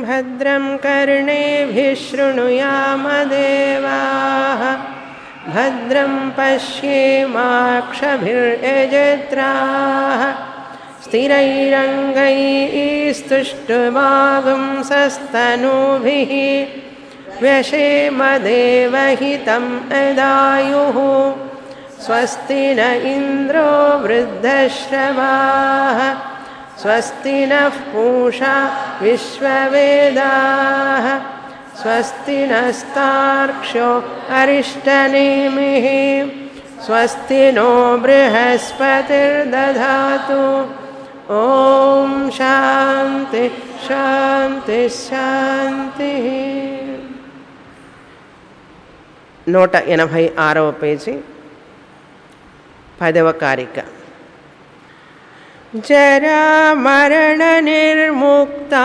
भद्रं कर्णेभिः शृणुयामदेवाः भद्रं पश्येमाक्षभिर्यजत्राः स्थिरैरङ्गैस्तुष्टुवागुंसस्तनूभिः व्यशेमदेवहितं यदायुः स्वस्ति न इन्द्रो वृद्धश्रवाः स्वस्ति नः पूषा विश्ववेदाः स्वस्ति नस्तार्क्ष्यो अरिष्टनेमिः स्वस्ति नो बृहस्पतिर्दधातु ॐ शान्ति శాంతి శాంతి నూట ఎనభై ఆరవ పేజీ పదవ కారిక జరా మరణ నిర్ముక్తా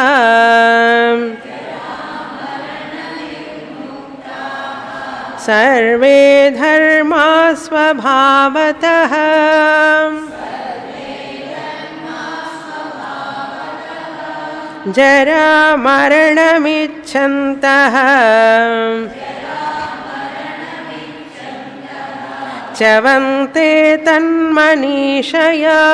సర్వే ధర్మా స్వభావతః जरामरणमिच्छन्तः चवन्ते तन्मनीषया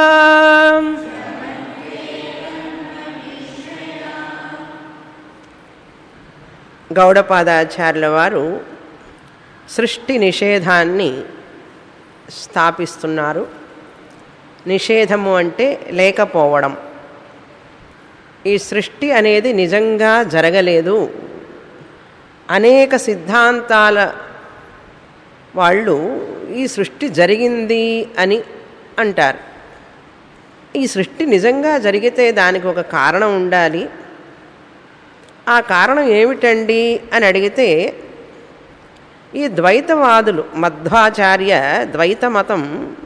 గౌడపాదాచార్యుల వారు సృష్టి నిషేధాన్ని స్థాపిస్తున్నారు నిషేధము అంటే లేకపోవడం ఈ సృష్టి అనేది నిజంగా జరగలేదు అనేక సిద్ధాంతాల వాళ్ళు ఈ సృష్టి జరిగింది అని అంటారు ఈ సృష్టి నిజంగా జరిగితే దానికి ఒక కారణం ఉండాలి ఆ కారణం ఏమిటండి అని అడిగితే ఈ ద్వైతవాదులు మధ్వాచార్య ద్వైత మతం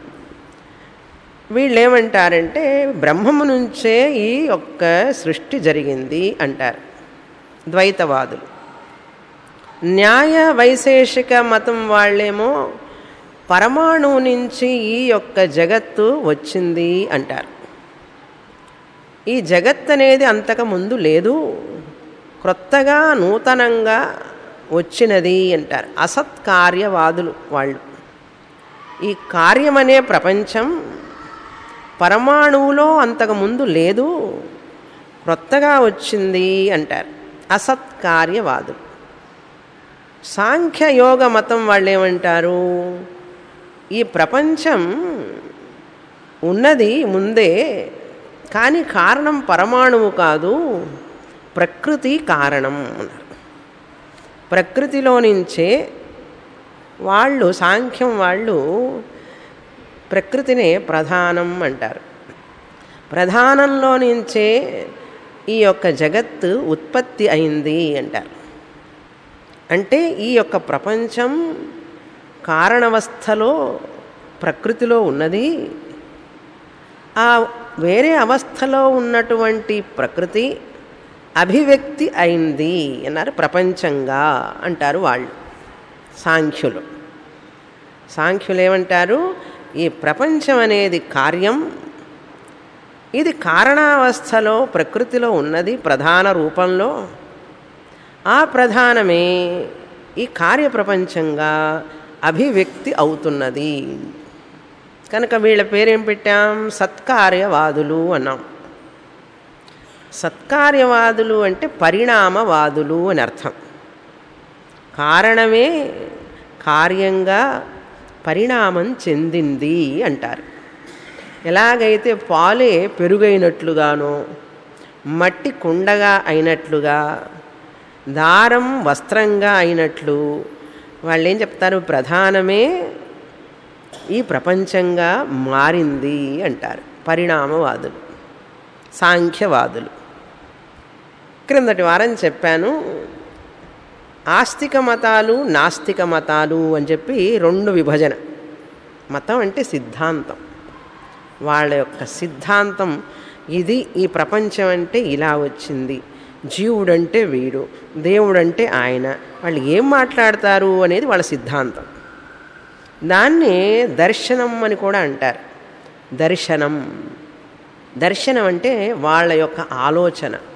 వీళ్ళు ఏమంటారంటే బ్రహ్మము నుంచే ఈ యొక్క సృష్టి జరిగింది అంటారు ద్వైతవాదులు న్యాయ వైశేషిక మతం వాళ్ళేమో పరమాణువు నుంచి ఈ యొక్క జగత్తు వచ్చింది అంటారు ఈ జగత్ అనేది అంతకు ముందు లేదు క్రొత్తగా నూతనంగా వచ్చినది అంటారు అసత్కార్యవాదులు వాళ్ళు ఈ కార్యమనే ప్రపంచం పరమాణువులో అంతకుముందు లేదు క్రొత్తగా వచ్చింది అంటారు అసత్కార్యవాదులు సాంఖ్యయోగ మతం వాళ్ళు ఏమంటారు ఈ ప్రపంచం ఉన్నది ముందే కానీ కారణం పరమాణువు కాదు ప్రకృతి కారణం అన్నారు ప్రకృతిలో నుంచే వాళ్ళు సాంఖ్యం వాళ్ళు ప్రకృతినే ప్రధానం అంటారు ప్రధానంలో నుంచే ఈ యొక్క జగత్తు ఉత్పత్తి అయింది అంటారు అంటే ఈ యొక్క ప్రపంచం కారణవస్థలో ప్రకృతిలో ఉన్నది ఆ వేరే అవస్థలో ఉన్నటువంటి ప్రకృతి అభివ్యక్తి అయింది అన్నారు ప్రపంచంగా అంటారు వాళ్ళు సాంఖ్యులు సాంఖ్యులు ఏమంటారు ఈ ప్రపంచం అనేది కార్యం ఇది కారణావస్థలో ప్రకృతిలో ఉన్నది ప్రధాన రూపంలో ఆ ప్రధానమే ఈ కార్యప్రపంచంగా అభివ్యక్తి అవుతున్నది కనుక వీళ్ళ పేరేం పెట్టాం సత్కార్యవాదులు అన్నాం సత్కార్యవాదులు అంటే పరిణామవాదులు అని అర్థం కారణమే కార్యంగా పరిణామం చెందింది అంటారు ఎలాగైతే పాలే పెరుగైనట్లుగానో మట్టి కుండగా అయినట్లుగా దారం వస్త్రంగా అయినట్లు వాళ్ళు ఏం చెప్తారు ప్రధానమే ఈ ప్రపంచంగా మారింది అంటారు పరిణామవాదులు సాంఖ్యవాదులు క్రిందటి వారం చెప్పాను ఆస్తిక మతాలు నాస్తిక మతాలు అని చెప్పి రెండు విభజన మతం అంటే సిద్ధాంతం వాళ్ళ యొక్క సిద్ధాంతం ఇది ఈ ప్రపంచం అంటే ఇలా వచ్చింది జీవుడంటే వీడు దేవుడంటే ఆయన వాళ్ళు ఏం మాట్లాడతారు అనేది వాళ్ళ సిద్ధాంతం దాన్ని దర్శనం అని కూడా అంటారు దర్శనం దర్శనం అంటే వాళ్ళ యొక్క ఆలోచన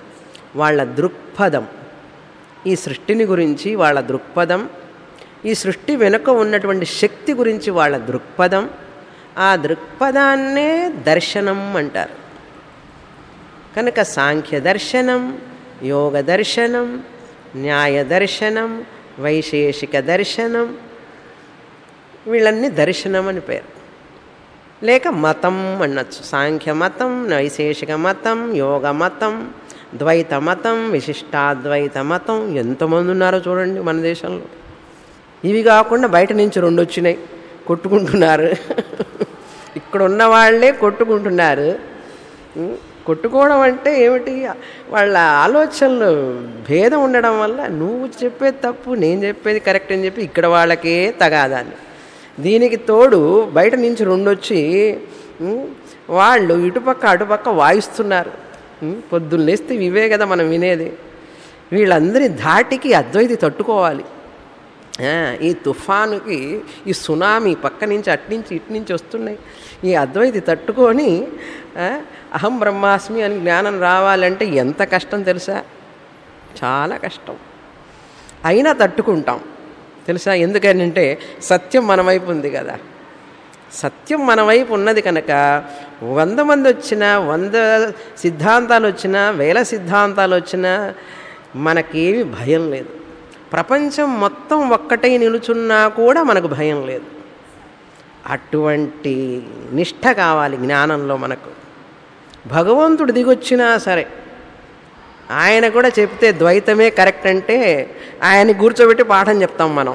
వాళ్ళ దృక్పథం ఈ సృష్టిని గురించి వాళ్ళ దృక్పథం ఈ సృష్టి వెనుక ఉన్నటువంటి శక్తి గురించి వాళ్ళ దృక్పథం ఆ దృక్పథాన్నే దర్శనం అంటారు కనుక సాంఖ్య దర్శనం యోగ దర్శనం న్యాయ దర్శనం వైశేషిక దర్శనం వీళ్ళన్నీ దర్శనం అని పేరు లేక మతం అనొచ్చు సాంఖ్య మతం వైశేషిక మతం యోగ మతం ద్వైత మతం విశిష్టాద్వైత మతం ఎంతమంది ఉన్నారో చూడండి మన దేశంలో ఇవి కాకుండా బయట నుంచి రెండు వచ్చినాయి కొట్టుకుంటున్నారు ఇక్కడ ఉన్న వాళ్ళే కొట్టుకుంటున్నారు ఉం? కొట్టుకోవడం అంటే ఏమిటి వాళ్ళ ఆలోచనలు భేదం ఉండడం వల్ల నువ్వు చెప్పేది తప్పు నేను చెప్పేది కరెక్ట్ అని చెప్పి ఇక్కడ వాళ్ళకే తగాదాన్ని దీనికి తోడు బయట నుంచి రెండు వచ్చి ఉం, వాళ్ళు ఇటుపక్క అటుపక్క వాయిస్తున్నారు ఉం, పొద్దున్న లేస్తే ఇవే కదా మనం వినేది వీళ్ళందరి ధాటికి అద్వైతి తట్టుకోవాలి ఆ, ఈ తుఫానుకి ఈ సునామీ పక్క నుంచి అట్నుంచి ఇటు నుంచి వస్తున్నాయి ఈ అద్వైతి తట్టుకొని ఆ, అహం బ్రహ్మాస్మి అని జ్ఞానం రావాలంటే ఎంత కష్టం తెలుసా చాలా కష్టం అయినా తట్టుకుంటాం తెలుసా ఎందుకనంటే సత్యం మన వైపు ఉంది కదా సత్యం మన వైపు ఉన్నది కనుక వంద మంది వచ్చినా వంద సిద్ధాంతాలు వచ్చినా వేల సిద్ధాంతాలు వచ్చినా మనకేమి భయం లేదు ప్రపంచం మొత్తం ఒక్కటై నిలుచున్నా కూడా మనకు భయం లేదు అటువంటి నిష్ఠ కావాలి జ్ఞానంలో మనకు భగవంతుడు దిగొచ్చినా సరే ఆయన కూడా చెప్తే ద్వైతమే కరెక్ట్ అంటే ఆయన్ని కూర్చోబెట్టి పాఠం చెప్తాం మనం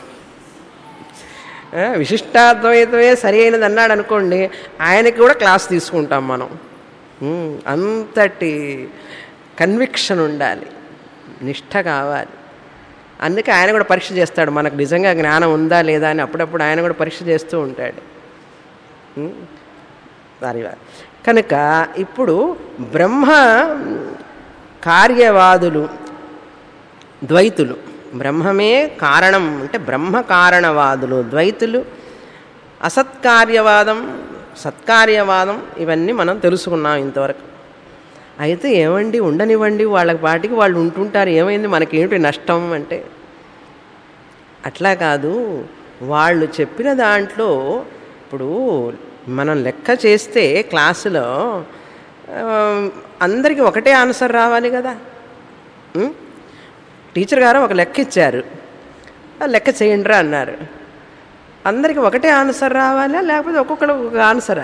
ఆ, విశిష్టాద్వైతమే సరి అయినది అన్నాడు అనుకోండి ఆయనకి కూడా క్లాస్ తీసుకుంటాం మనం ఉమ్, అంతటి కన్విక్షన్ ఉండాలి నిష్ఠ కావాలి అందుకే ఆయన కూడా పరీక్ష చేస్తాడు మనకు నిజంగా జ్ఞానం ఉందా లేదా అని అప్పుడప్పుడు ఆయన కూడా పరీక్ష చేస్తూ ఉంటాడు ఉమ్, సరే కనుక ఇప్పుడు బ్రహ్మ కార్యవాదులు ద్వైతులు బ్రహ్మమే కారణం అంటే బ్రహ్మ కారణవాదులు ద్వైతులు అసత్కార్యవాదం సత్కార్యవాదం ఇవన్నీ మనం తెలుసుకున్నాం ఇంతవరకు అయితే ఏమండి ఉండనివ్వండి వాళ్ళ పాటికి వాళ్ళు ఉంటుంటారు ఏమైంది మనకేమిటి నష్టం అంటే అట్లా కాదు వాళ్ళు చెప్పిన దాంట్లో ఇప్పుడు మనం లెక్క చేస్తే క్లాసులో ఆ, అందరికీ ఒకటే ఆన్సర్ రావాలి కదా ఉం? టీచర్ గారు ఒక లెక్క ఇచ్చారు ఆ లెక్క చేయండిరా అన్నారు అందరికీ ఒకటే ఆన్సర్ రావాలా లేకపోతే ఒక్కొక్కరు ఒక ఆన్సరా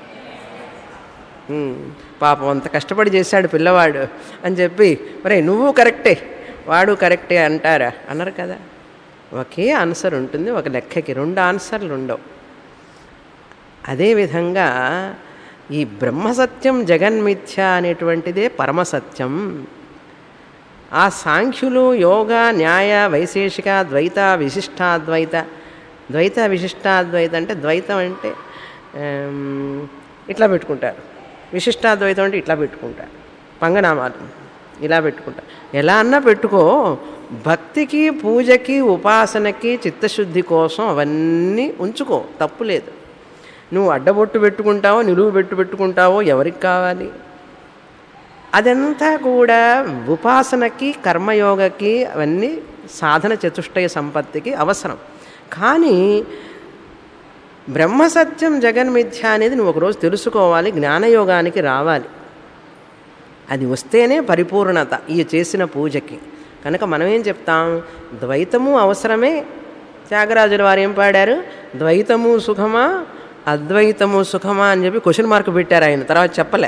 ఉం. పాపం అంత కష్టపడి చేశాడు పిల్లవాడు అని చెప్పి మరే నువ్వు కరెక్టే వాడు కరెక్టే అంటారా అన్నారు కదా ఒకే ఆన్సర్ ఉంటుంది ఒక లెక్కకి రెండు ఆన్సర్లు ఉండవు అదేవిధంగా ఈ బ్రహ్మసత్యం జగన్మిథ్య అనేటువంటిదే పరమసత్యం ఆ సాంఖ్యులు యోగ న్యాయ వైశేషిక ద్వైత విశిష్టాద్వైత ద్వైత విశిష్టాద్వైత అంటే ద్వైతం అంటే ఆమ్, ఇట్లా పెట్టుకుంటారు విశిష్టాద్వైతం అంటే ఇట్లా పెట్టుకుంటారు పంగనామాలు ఇలా పెట్టుకుంటారు ఎలా అన్నా పెట్టుకో భక్తికి పూజకి ఉపాసనకి చిత్తశుద్ధి కోసం అవన్నీ ఉంచుకో తప్పు లేదు నువ్వు అడ్డబొట్టు పెట్టుకుంటావో నిలువు పెట్టు పెట్టుకుంటావో ఎవరికి కావాలి అదంతా కూడా ఉపాసనకి కర్మయోగకి అవన్నీ సాధన చతుష్టయ సంపత్తికి అవసరం కానీ బ్రహ్మసత్యం జగన్మిథ్య అనేది నువ్వు ఒకరోజు తెలుసుకోవాలి జ్ఞానయోగానికి రావాలి అది వస్తేనే పరిపూర్ణత ఈ చేసిన పూజకి కనుక మనం ఏం చెప్తాం ద్వైతము అవసరమే త్యాగరాజుల వారు ఏం పాడారు ద్వైతము సుఖమా అద్వైతము సుఖమా అని చెప్పి క్వశ్చన్ మార్క్ పెట్టారు ఆయన తర్వాత చెప్పలే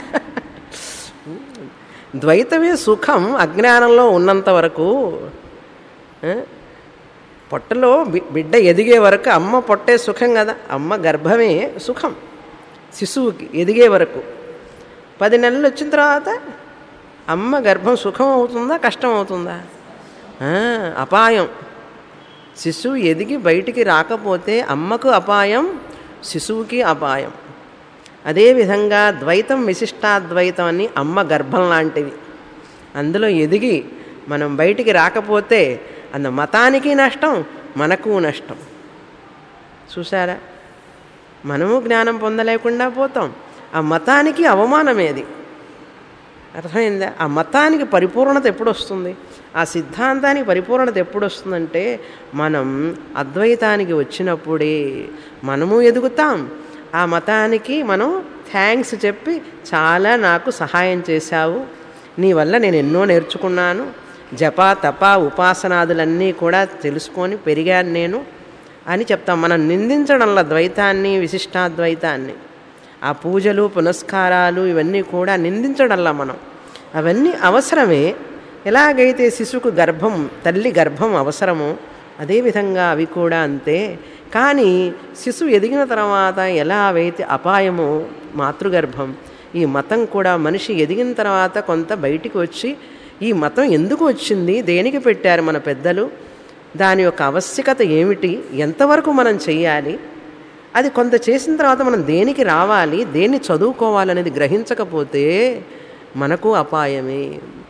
ద్వైతమే సుఖం అజ్ఞానంలో ఉన్నంత వరకు ఆ? పొట్టలో బి- బిడ్డ ఎదిగే వరకు అమ్మ పొట్టే సుఖం కదా అమ్మ గర్భమే సుఖం శిశువుకి ఎదిగే వరకు పది నెలలు వచ్చిన తర్వాత అమ్మ గర్భం సుఖం అవుతుందా కష్టం అవుతుందా ఆ, అపాయం శిశువు ఎదిగి బయటికి రాకపోతే అమ్మకు అపాయం శిశువుకి అపాయం అదేవిధంగా ద్వైతం విశిష్టాద్వైతం అని అమ్మ గర్భం లాంటివి అందులో ఎదిగి మనం బయటికి రాకపోతే అంద మతానికి నష్టం మనకు నష్టం చూసారా మనము జ్ఞానం పొందలేకుండా పోతాం ఆ మతానికి అవమానమేది అర్థమైందా ఆ మతానికి పరిపూర్ణత ఎప్పుడు వస్తుంది ఆ సిద్ధాంతానికి పరిపూర్ణత ఎప్పుడు వస్తుందంటే మనం అద్వైతానికి వచ్చినప్పుడే మనము ఎదుగుతాం ఆ మతానికి మనం థ్యాంక్స్ చెప్పి చాలా నాకు సహాయం చేశావు నీ వల్ల నేను ఎన్నో నేర్చుకున్నాను జప తప ఉపాసనాదులన్నీ కూడా తెలుసుకొని పెరిగాను నేను అని చెప్తాం మనం నిందించడంలో ద్వైతాన్ని విశిష్టాద్వైతాన్ని ఆ పూజలు పునస్కారాలు ఇవన్నీ కూడా నిందించడంలా మనం అవన్నీ అవసరమే ఎలాగైతే శిశువుకు గర్భం తల్లి గర్భం అవసరమో అదేవిధంగా అవి కూడా అంతే కానీ శిశువు ఎదిగిన తర్వాత ఎలా అవైతే అపాయమో మాతృగర్భం ఈ మతం కూడా మనిషి ఎదిగిన తర్వాత కొంత బయటికి వచ్చి ఈ మతం ఎందుకు వచ్చింది దేనికి పెట్టారు మన పెద్దలు దాని యొక్క ఆవశ్యకత ఏమిటి ఎంతవరకు మనం చెయ్యాలి అది కొంత చేసిన తర్వాత మనం దేనికి రావాలి దేన్ని చదువుకోవాలనేది గ్రహించకపోతే మనకు అపాయమే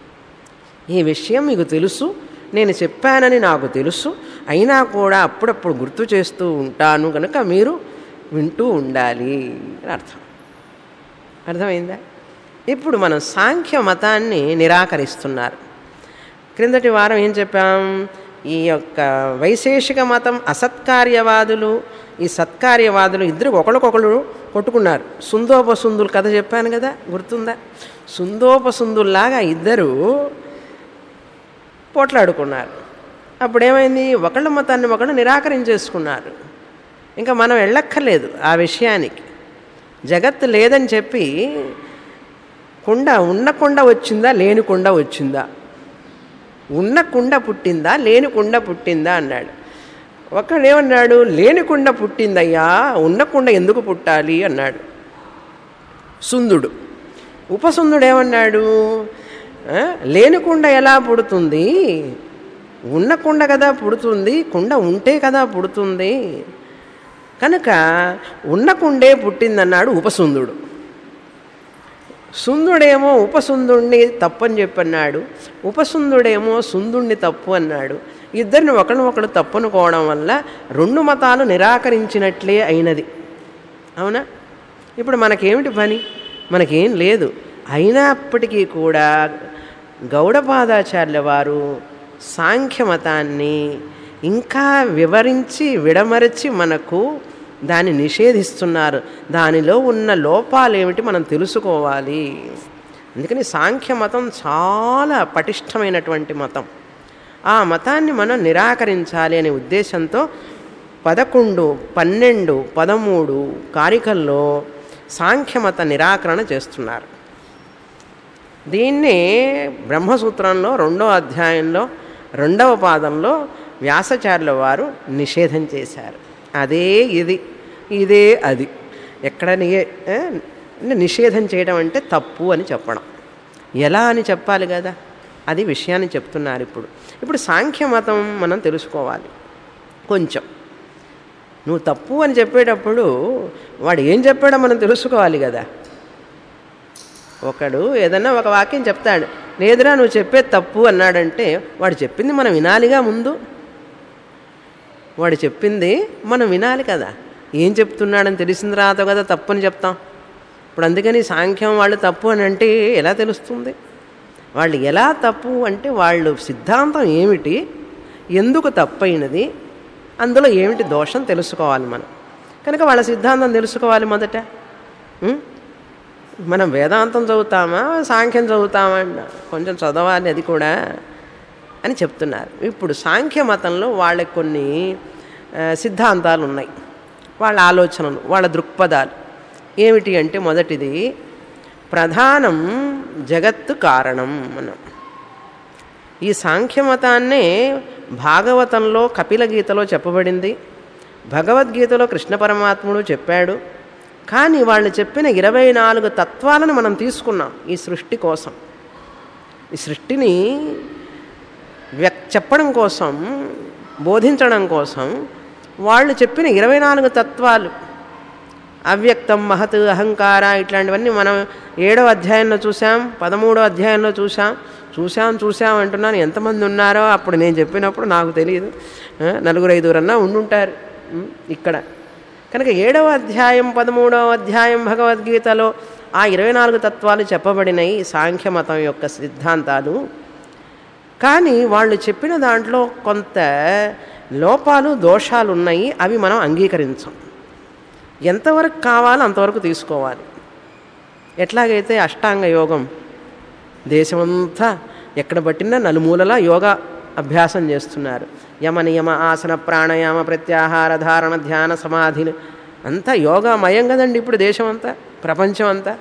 ఈ విషయం మీకు తెలుసు నేను చెప్పానని నాకు తెలుసు అయినా కూడా అప్పుడప్పుడు గుర్తు చేస్తూ ఉంటాను కనుక మీరు వింటూ ఉండాలి అని అర్థం అర్థమైందా ఇప్పుడు మనం సాంఖ్య మతాన్ని నిరాకరిస్తున్నారు క్రిందటి వారం ఏం చెప్పాం ఈ యొక్క వైశేషిక మతం అసత్కార్యవాదులు ఈ సత్కార్యవాదులు ఇద్దరు ఒకరికొకరు కొట్టుకున్నారు సుందోపసుందులు కథ చెప్పాను కదా గుర్తుందా సుందోపసుందుల్లాగా ఇద్దరు పోట్లాడుకున్నారు అప్పుడేమైంది ఒకళ్ళ మతాన్ని ఒకళ్ళు నిరాకరించేసుకున్నారు ఇంకా మనం వెళ్ళక్కర్లేదు ఆ విషయానికి జగత్తు లేదని చెప్పి కుండ ఉన్న కుండ వచ్చిందా లేని కుండ వచ్చిందా ఉన్న కుండ పుట్టిందా లేని కుండ పుట్టిందా అన్నాడు ఒకడేమన్నాడు లేని కుండ పుట్టిందయ్యా ఉన్న కుండ ఎందుకు పుట్టాలి అన్నాడు సుందుడు ఉపసుందుడు ఏమన్నాడు "ఆ, లేని కుండ ఎలా పుడుతుంది ఉన్న కుండ కదా పుడుతుంది కుండ ఉంటే కదా పుడుతుంది కనుక ఉన్న కుండే పుట్టిందన్నాడు ఉపసుందుడు సుందుడేమో ఉపసుందుణ్ణి తప్పని చెప్పన్నాడు ఉపసుందుడేమో సుందుణ్ణి తప్పు అన్నాడు ఇద్దరిని ఒకరిని ఒకడు తప్పనుకోవడం వల్ల రెండు మతాలు నిరాకరించినట్లే అయినది అవునా ఇప్పుడు మనకేమిటి పని మనకేం లేదు అయినప్పటికీ కూడా గౌడపాదాచార్యుల వారు సాంఖ్య మతాన్ని ఇంకా వివరించి విడమరచి మనకు దాన్ని నిషేధిస్తున్నారు దానిలో ఉన్న లోపాలు ఏమిటి మనం తెలుసుకోవాలి అందుకని సాంఖ్య మతం చాలా పటిష్టమైనటువంటి మతం ఆ మతాన్ని మనం నిరాకరించాలి అనే ఉద్దేశంతో పదకొండు పన్నెండు పదమూడు కారికల్లో సాంఖ్యమత నిరాకరణ చేస్తున్నారు దీన్నే బ్రహ్మసూత్రంలో రెండో అధ్యాయంలో రెండవ పాదంలో వ్యాసచార్యుల వారు నిషేధం చేశారు అదే ఇది ఇదే అది ఎక్కడ ని- ఏ? నిషేధం చేయడం అంటే తప్పు అని చెప్పడం ఎలా అని చెప్పాలి కదా అది విషయాన్ని చెప్తున్నారు ఇప్పుడు ఇప్పుడు సాంఖ్య మతం మనం తెలుసుకోవాలి కొంచెం నువ్వు తప్పు అని చెప్పేటప్పుడు వాడు ఏం చెప్పాడో మనం తెలుసుకోవాలి కదా ఒకడు ఏదన్నా ఒక వాక్యం చెప్తాడు లేదురా నువ్వు చెప్పేది తప్పు అన్నాడంటే వాడు చెప్పింది మనం వినాలిగా ముందు వాడు చెప్పింది మనం వినాలి కదా ఏం చెప్తున్నాడని తెలిసిన తర్వాత కదా తప్పు అని చెప్తాం ఇప్పుడు అందుకని సాంఖ్యం వాళ్ళు తప్పు అని అంటే ఎలా తెలుస్తుంది వాళ్ళు ఎలా తప్పు అంటే వాళ్ళు సిద్ధాంతం ఏమిటి ఎందుకు తప్పైనది అందులో ఏమిటి దోషం తెలుసుకోవాలి మనం కనుక వాళ్ళ సిద్ధాంతం తెలుసుకోవాలి మొదట ఉం? మనం వేదాంతం చదువుతామా సాంఖ్యం చదువుతామా అన్న కొంచెం చదవాలి అది కూడా అని చెప్తున్నారు ఇప్పుడు సాంఖ్య మతంలో వాళ్ళకి కొన్ని ఆ, సిద్ధాంతాలు ఉన్నాయి వాళ్ళ ఆలోచనలు వాళ్ళ దృక్పథాలు ఏమిటి అంటే మొదటిది ప్రధానం జగత్తు కారణం మనం ఈ సాంఖ్యమతాన్నే భాగవతంలో కపిల గీతలో చెప్పబడింది భగవద్గీతలో కృష్ణ పరమాత్ముడు చెప్పాడు కానీ వాళ్ళు చెప్పిన ఇరవై నాలుగు తత్వాలను మనం తీసుకున్నాం ఈ సృష్టి కోసం ఈ సృష్టిని వ్యక్ చెప్పడం కోసం బోధించడం కోసం వాళ్ళు చెప్పిన ఇరవై నాలుగు తత్వాలు అవ్యక్తం మహత్ అహంకార ఇట్లాంటివన్నీ మనం ఏడో అధ్యాయంలో చూసాం పదమూడో అధ్యాయంలో చూసాం చూసాం చూసాం అంటున్నాను ఎంతమంది ఉన్నారో అప్పుడు నేను చెప్పినప్పుడు నాకు తెలియదు ఆ, నలుగురు ఐదుగురన్నా ఉండుంటారు ఉం, ఇక్కడ కనుక ఏడవ అధ్యాయం పదమూడవ అధ్యాయం భగవద్గీతలో ఆ ఇరవై నాలుగు తత్వాలు చెప్పబడినవి సాంఖ్య మతం యొక్క సిద్ధాంతాలు కానీ వాళ్ళు చెప్పిన దాంట్లో కొంత లోపాలు దోషాలు ఉన్నాయి అవి మనం అంగీకరించం ఎంతవరకు కావాలో అంతవరకు తీసుకోవాలి ఎట్లాగైతే అష్టాంగ యోగం దేశమంతా ఎక్కడ పట్టినా నలుమూలలా యోగా అభ్యాసం చేస్తున్నారు యమ నియమ ఆసన ప్రాణాయామ ప్రత్యాహార ధారణ ధ్యాన సమాధిలు అంతా యోగామయం కదండి ఇప్పుడు దేశం అంతా ప్రపంచం అంతా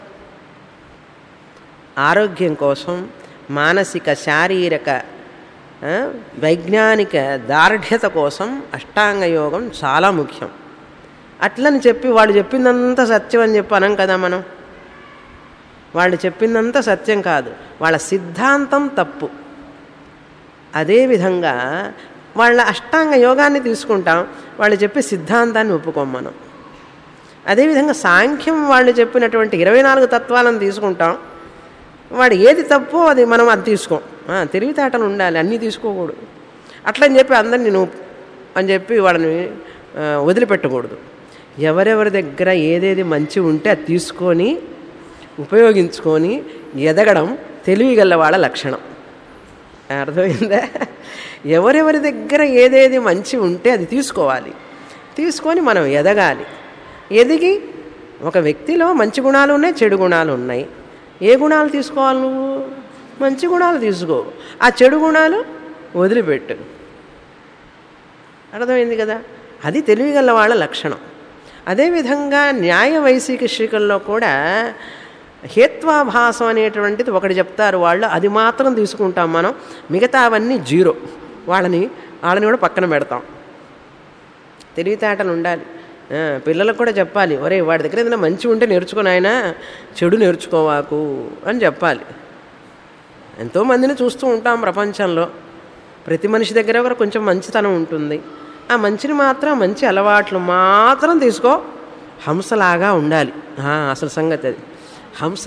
ఆరోగ్యం కోసం మానసిక శారీరక ఆ, వైజ్ఞానిక దార్ఢ్యత కోసం అష్టాంగ యోగం చాలా ముఖ్యం అట్లని చెప్పి వాళ్ళు చెప్పిందంతా సత్యం అని చెప్పి అనం కదా మనం వాళ్ళు చెప్పిందంతా సత్యం కాదు వాళ్ళ సిద్ధాంతం తప్పు అదేవిధంగా వాళ్ళ అష్టాంగ యోగాన్ని తీసుకుంటాం వాళ్ళు చెప్పే సిద్ధాంతాన్ని ఒప్పుకోం మనం అదేవిధంగా సాంఖ్యం వాళ్ళు చెప్పినటువంటి ఇరవై నాలుగు తత్వాలను తీసుకుంటాం వాడు ఏది తప్పో అది మనం అది తీసుకోం ఆ, తెలివితేటలు ఉండాలి అన్నీ తీసుకోకూడదు అట్లని చెప్పి అందరినీ నువ్వు అని చెప్పి వాళ్ళని ఆ, వదిలిపెట్టకూడదు ఎవరెవరి దగ్గర ఏదేది మంచి ఉంటే అది తీసుకొని ఉపయోగించుకొని ఎదగడం తెలివిగల వాళ్ళ లక్షణం అర్థమైందా ఎవరెవరి దగ్గర ఏదేది మంచి ఉంటే అది తీసుకోవాలి తీసుకొని మనం ఎదగాలి ఎదిగి ఒక వ్యక్తిలో మంచి గుణాలు ఉన్నాయి చెడు గుణాలు ఉన్నాయి ఏ గుణాలు తీసుకోవాలి నువ్వు మంచి గుణాలు తీసుకో ఆ చెడు గుణాలు వదిలిపెట్టు అర్థమైంది కదా అది తెలివిగల వాళ్ళ లక్షణం అదేవిధంగా న్యాయ వైశికశికల్లో కూడా హేత్వాభాసం అనేటువంటిది ఒకటి చెప్తారు వాళ్ళు అది మాత్రం తీసుకుంటాం మనం మిగతావన్నీ జీరో వాళ్ళని వాళ్ళని కూడా పక్కన పెడతాం తెలివితేటలు ఉండాలి ఆ, పిల్లలకు కూడా చెప్పాలి ఒరే వాడి దగ్గర ఏదైనా మంచి ఉంటే నేర్చుకుని ఆయన చెడు నేర్చుకోవాకు అని చెప్పాలి ఎంతోమందిని చూస్తూ ఉంటాం ప్రపంచంలో ప్రతి మనిషి దగ్గర కూడా కొంచెం మంచితనం ఉంటుంది ఆ మంచిని మాత్రం మంచి అలవాట్లు మాత్రం తీసుకో హంసలాగా ఉండాలి ఆ, అసలు సంగతి అది హంస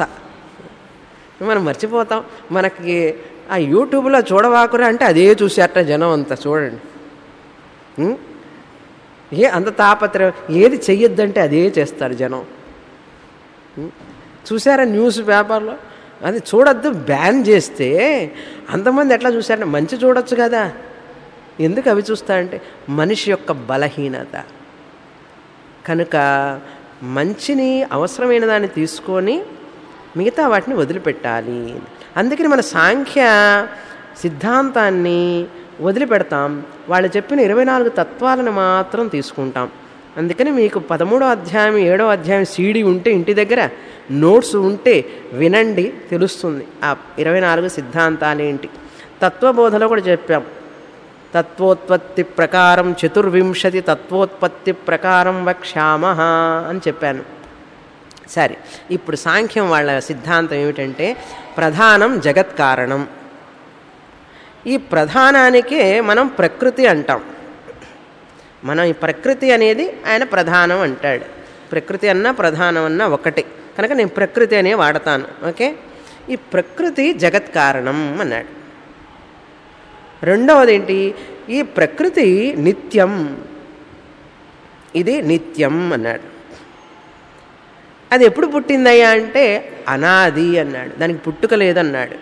మనం మర్చిపోతాం మనకి ఆ యూట్యూబ్లో చూడవాకురా అంటే అదే చూసేట జనం అంతా చూడండి ఉం? ఏ అంత తాపత్రయం ఏది చెయ్యొద్దంటే అదే చేస్తారు జనం ఉం? చూసారా న్యూస్ పేపర్లో అది చూడొద్దు బ్యాన్ చేస్తే అంతమంది ఎట్లా చూసారంటే మంచి చూడొచ్చు కదా ఎందుకు అవి చూస్తారంటే మనిషి యొక్క బలహీనత కనుక మంచిని అవసరమైన దాన్ని తీసుకొని మిగతా వాటిని వదిలిపెట్టాలి అందుకని మన సాంఖ్య సిద్ధాంతాన్ని వదిలిపెడతాం వాళ్ళు చెప్పిన ఇరవై నాలుగు తత్వాలను మాత్రం తీసుకుంటాం అందుకని మీకు పదమూడో అధ్యాయం ఏడో అధ్యాయం సీడీ ఉంటే ఇంటి దగ్గర నోట్స్ ఉంటే వినండి తెలుస్తుంది ఆ ఇరవై నాలుగు సిద్ధాంతాలు ఏంటి తత్వబోధలో కూడా చెప్పాం తత్వోత్పత్తి ప్రకారం చతుర్వింశతి తత్వోత్పత్తి ప్రకారం వక్ష్యామ అని చెప్పాను సరే ఇప్పుడు సాంఖ్యం వాళ్ళ సిద్ధాంతం ఏమిటంటే ప్రధానం జగత్ కారణం ఈ ప్రధానానికే మనం ప్రకృతి అంటాం మనం ఈ ప్రకృతి అనేది ఆయన ప్రధానం అంటాడు ప్రకృతి అన్నా ప్రధానం అన్నా ఒకటే కనుక నేను ప్రకృతి అనే వాడతాను ఓకే ఈ ప్రకృతి జగత్ కారణం అన్నాడు రెండవది ఏంటి ఈ ప్రకృతి నిత్యం ఇది నిత్యం అన్నాడు అది ఎప్పుడు పుట్టిందయ్యా అంటే అనాది అన్నాడు దానికి పుట్టుక లేదన్నాడు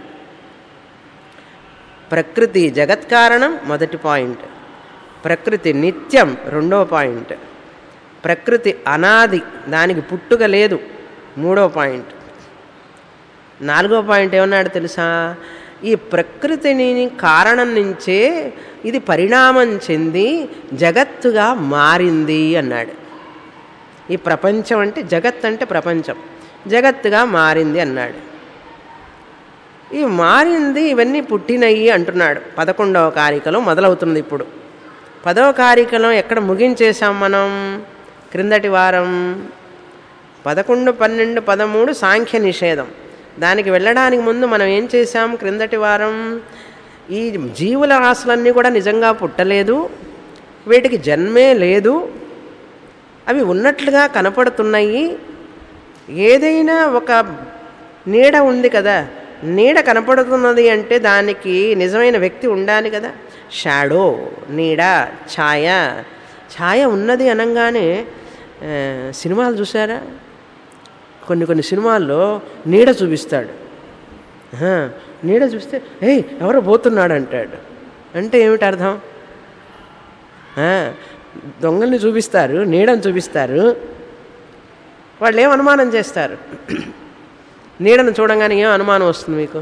ప్రకృతి జగత్ కారణం మొదటి పాయింట్ ప్రకృతి నిత్యం రెండో పాయింట్ ప్రకృతి అనాది దానికి పుట్టుక లేదు మూడో పాయింట్ నాలుగో పాయింట్ ఏమన్నాడు తెలుసా ఈ ప్రకృతిని కారణం నుంచే ఇది పరిణామం చెంది జగత్తుగా మారింది అన్నాడు ఈ ప్రపంచం అంటే జగత్ అంటే ప్రపంచం జగత్తుగా మారింది అన్నాడు ఈ మారింది ఇవన్నీ పుట్టినయి అంటున్నాడు పదకొండవ కారికలో మొదలవుతుంది ఇప్పుడు పదవ కారికలో ఎక్కడ ముగించేశాం మనం క్రిందటి వారం పదకొండు పన్నెండు పదమూడు సాంఖ్య నిషేధం దానికి వెళ్ళడానికి ముందు మనం ఏం చేశాం క్రిందటి వారం ఈ జీవుల రాశులన్నీ కూడా నిజంగా పుట్టలేదు వీటికి జన్మే లేదు అవి ఉన్నట్లుగా కనపడుతున్నాయి ఏదైనా ఒక నీడ ఉంది కదా నీడ కనపడుతున్నది అంటే దానికి నిజమైన వ్యక్తి ఉండాలి కదా షాడో నీడ ఛాయ ఛాయ ఉన్నది అనగానే ఆ, సినిమాలు చూసారా కొన్ని కొన్ని సినిమాల్లో నీడ చూపిస్తాడు ఆహా, నీడ చూస్తే ఏయ్ ఎవరో పోతున్నాడు అంటాడు అంటే ఏమిటి అర్థం ఆ, దొంగల్ని చూపిస్తారు నీడని చూపిస్తారు వాళ్ళు ఏం అనుమానం చేస్తారు నీడను చూడంగానే ఏం అనుమానం వస్తుంది మీకు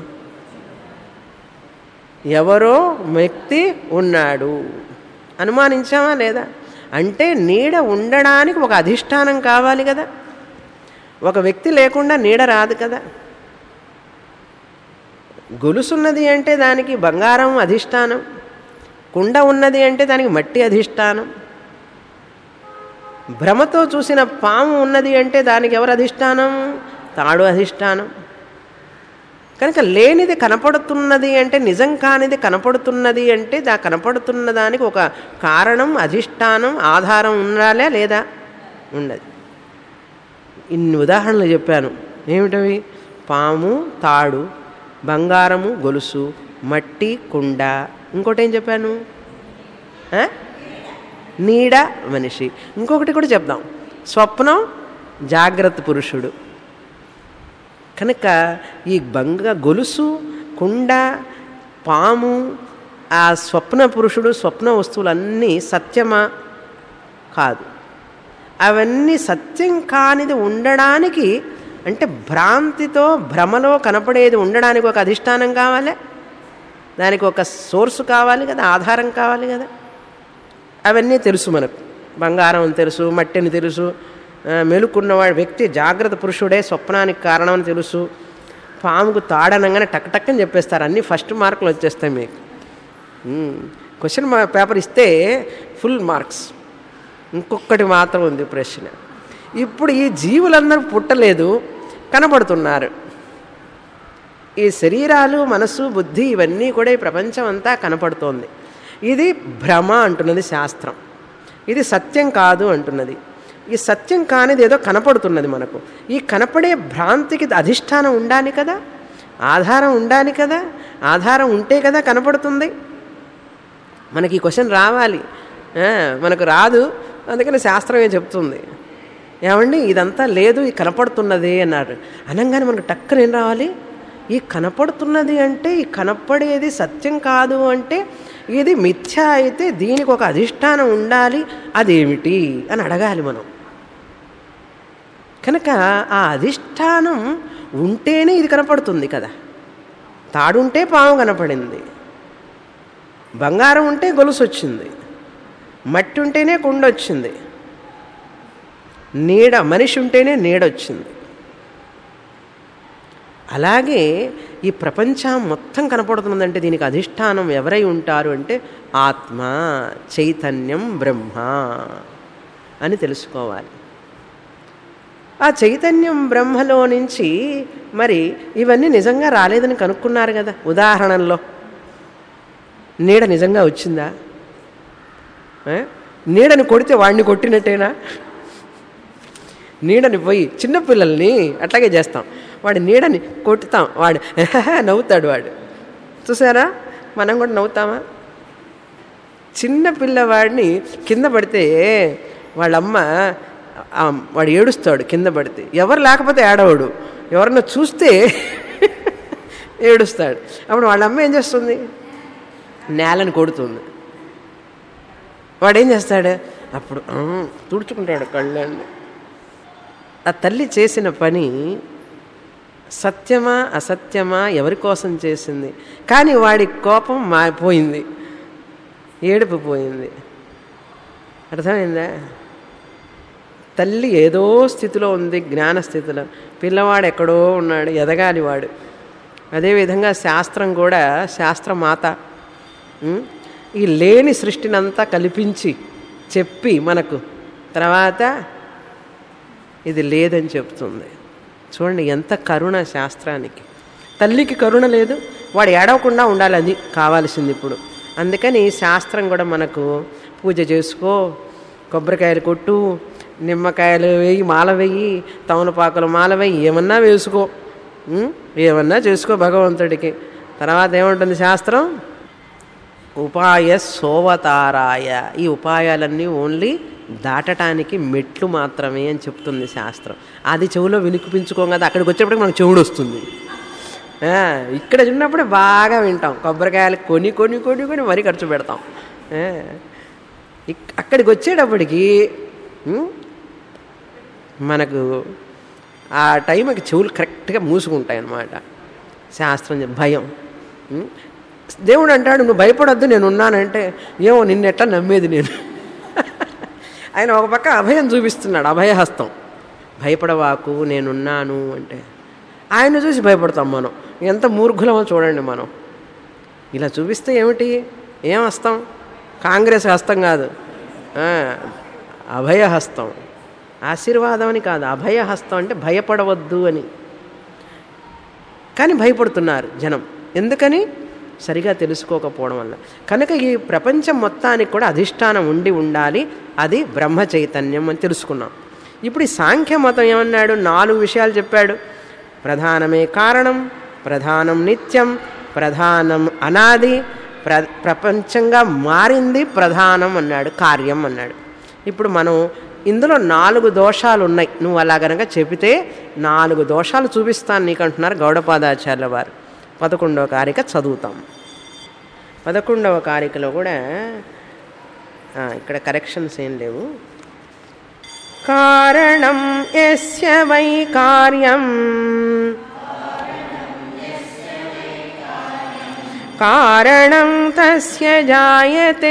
ఎవరో వ్యక్తి ఉన్నాడు అనుమానించామా లేదా అంటే నీడ ఉండడానికి ఒక అధిష్టానం కావాలి కదా ఒక వ్యక్తి లేకుండా నీడ రాదు కదా గొలుసున్నది అంటే దానికి బంగారం అధిష్టానం కుండ ఉన్నది అంటే దానికి మట్టి అధిష్టానం భ్రమతో చూసిన పాము ఉన్నది అంటే దానికి ఎవరు అధిష్టానం తాడు అధిష్టానం కనుక లేనిది కనపడుతున్నది అంటే నిజం కానిది కనపడుతున్నది అంటే దా కనపడుతున్న దానికి ఒక కారణం అధిష్టానం ఆధారం ఉండాలా లేదా ఉన్నది ఇన్ని ఉదాహరణలు చెప్పాను ఏమిటవి పాము తాడు బంగారము గొలుసు మట్టి కుండ ఇంకోటి ఏం చెప్పాను ఆ? నీడ మనిషి ఇంకొకటి కూడా చెప్దాం స్వప్నం జాగ్రత్త పురుషుడు కనుక ఈ బంగ గొలుసు కుండ పాము ఆ స్వప్న పురుషుడు స్వప్న వస్తువులన్నీ సత్యమా కాదు అవన్నీ సత్యం కానిది ఉండడానికి అంటే భ్రాంతితో భ్రమలో కనపడేది ఉండడానికి ఒక అధిష్టానం కావాలి దానికి ఒక సోర్సు కావాలి కదా ఆధారం కావాలి కదా అవన్నీ తెలుసు మనకు బంగారం అని తెలుసు మట్టిని తెలుసు ఆ, మెలుకున్నవాడు వ్యక్తి జాగ్రత్త పురుషుడే స్వప్నానికి కారణం అని తెలుసు పాముకు తాడనంగానే టక్ టక్ అని చెప్పేస్తారు అన్నీ ఫస్ట్ మార్కులు వచ్చేస్తాయి మీకు క్వశ్చన్ పేపర్ ఇస్తే ఫుల్ మార్క్స్ ఇంకొకటి మాత్రం ఉంది ప్రశ్న ఇప్పుడు ఈ జీవులందరూ పుట్టలేదు కనబడుతున్నారు ఈ శరీరాలు మనసు బుద్ధి ఇవన్నీ కూడా ఈ ప్రపంచం అంతా కనపడుతోంది ఇది భ్రమ అంటున్నది శాస్త్రం ఇది సత్యం కాదు అంటున్నది ఈ సత్యం కానిది ఏదో కనపడుతున్నది మనకు ఈ కనపడే భ్రాంతికి అధిష్టానం ఉండాలి కదా ఆధారం ఉండాలి కదా ఆధారం ఉంటే కదా కనపడుతుంది మనకి ఈ క్వశ్చన్ రావాలి ఆ, మనకు రాదు అందుకని శాస్త్రమే చెప్తుంది ఏమండి ఇదంతా లేదు ఇది కనపడుతున్నది అన్నారు అనగానే మనకు టక్కన ఏం రావాలి ఈ కనపడుతున్నది అంటే ఈ కనపడేది సత్యం కాదు అంటే ఇది మిథ్య అయితే దీనికి ఒక అధిష్టానం ఉండాలి అదేమిటి అని అడగాలి మనం కనుక ఆ అధిష్టానం ఉంటేనే ఇది కనపడుతుంది కదా తాడుంటే పాము కనపడింది బంగారం ఉంటే గొలుసు వచ్చింది మట్టి ఉంటేనే కుండ వచ్చింది నీడ మనిషి ఉంటేనే నీడ వచ్చింది అలాగే ఈ ప్రపంచం మొత్తం కనపడుతుందంటే దీనికి అధిష్టానం ఎవరై ఉంటారు అంటే ఆత్మ చైతన్యం బ్రహ్మ అని తెలుసుకోవాలి ఆ చైతన్యం బ్రహ్మలో నుంచి మరి ఇవన్నీ నిజంగా రాలేదని కనుక్కున్నారు కదా ఉదాహరణలో నీడ నిజంగా వచ్చిందా ఏ? నీడని కొడితే వాడిని కొట్టినట్టేనా నీడని పోయి చిన్నపిల్లల్ని అట్లాగే చేస్తాం వాడి నీడని కొట్టుతాం వాడు నవ్వుతాడు వాడు చూసారా మనం కూడా నవ్వుతామా చిన్న పిల్లవాడిని కింద పడితే వాళ్ళమ్మ ఆ, వాడు ఏడుస్తాడు కింద పడితే ఎవరు లేకపోతే ఏడవడు ఎవరన్నా చూస్తే ఏడుస్తాడు అప్పుడు వాళ్ళ అమ్మ ఏం చేస్తుంది నేలని కొడుతుంది వాడు ఏం చేస్తాడు అప్పుడు "ఆ" తుడుచుకుంటాడు కళ్ళని ఆ తల్లి చేసిన పని సత్యమా అసత్యమా ఎవరి కోసం చేసింది కానీ వాడి కోపం మారిపోయింది ఏడుపు పోయింది అర్థమైందా తల్లి ఏదో స్థితిలో ఉంది జ్ఞాన స్థితిలో పిల్లవాడు ఎక్కడో ఉన్నాడు ఎదగాలి వాడు అదేవిధంగా శాస్త్రం కూడా శాస్త్రమాత ఉం? ఈ లేని సృష్టినంతా కల్పించి చెప్పి మనకు తర్వాత ఇది లేదని చెప్తుంది చూడండి ఎంత కరుణ శాస్త్రానికి తల్లికి కరుణ లేదు వాడు ఏడవకుండా ఉండాలి అది కావాల్సింది ఇప్పుడు అందుకని శాస్త్రం కూడా మనకు పూజ చేసుకో కొబ్బరికాయలు కొట్టు నిమ్మకాయలు వేయి మాల వేయి తమలపాకులు మాల వేయి ఏమన్నా వేసుకో ఉం? ఏమన్నా చేసుకో భగవంతుడికి తర్వాత ఏముంటుంది శాస్త్రం ఉపాయ సోవతారాయ ఈ ఉపాయాలన్నీ ఓన్లీ దాటటానికి మెట్లు మాత్రమే అని చెప్తుంది శాస్త్రం అది చెవులో వినిపించుకోం కదా అక్కడికి వచ్చేప్పటికి మనకు చెవుడు వస్తుంది ఆ, ఇక్కడ చిన్నప్పుడు బాగా వింటాం కొబ్బరికాయలు కొని కొని కొని కొని మరీ ఖర్చు పెడతాం ఆ, ఇక్- అక్కడికి వచ్చేటప్పటికి ఉమ్, మనకు ఆ టైంకి చెవులు కరెక్ట్గా మూసుకుంటాయి అన్నమాట శాస్త్రం చెప్- భయం ఉం? దేవుడు అంటాడు నువ్వు భయపడొద్దు నేను ఉన్నానంటే ఏమో నిన్నెట్లా నమ్మేది నేను ఆయన ఒక పక్క అభయం చూపిస్తున్నాడు అభయహస్తం భయపడవాకు నేనున్నాను అంటే ఆయన చూసి భయపడతాం మనం ఎంత మూర్ఖులమో చూడండి మనం ఇలా చూపిస్తే ఏమిటి ఏం హస్తం కాంగ్రెస్ హస్తం కాదు ఆ, అభయహస్తం ఆశీర్వాదం అని కాదు అభయహస్తం అంటే భయపడవద్దు అని కానీ భయపడుతున్నారు జనం ఎందుకని సరిగా తెలుసుకోకపోవడం వల్ల కనుక ఈ ప్రపంచం మొత్తానికి కూడా అధిష్టానం ఉండి ఉండాలి అది బ్రహ్మ చైతన్యం అని తెలుసుకున్నాం ఇప్పుడు ఈ సాంఖ్య మతం ఏమన్నాడు నాలుగు విషయాలు చెప్పాడు ప్రధానమే కారణం ప్రధానం నిత్యం ప్రధానం అనాది ప్ర ప్రపంచంగా మారింది ప్రధానం అన్నాడు కార్యం అన్నాడు ఇప్పుడు మనం ఇందులో నాలుగు దోషాలు ఉన్నాయి నువ్వు అలా గనక చెబితే నాలుగు దోషాలు చూపిస్తాను నీకు అంటున్నారు గౌడపాదాచార్యుల వారు పదకొండవ కారిక చదువుతాం పదకొండవ కారికలో కూడా ఆ, ఇక్కడ కరెక్షన్స్ ఏం లేవు కారణం ఎస్య వై కార్యం కారణం తస్య జాయతే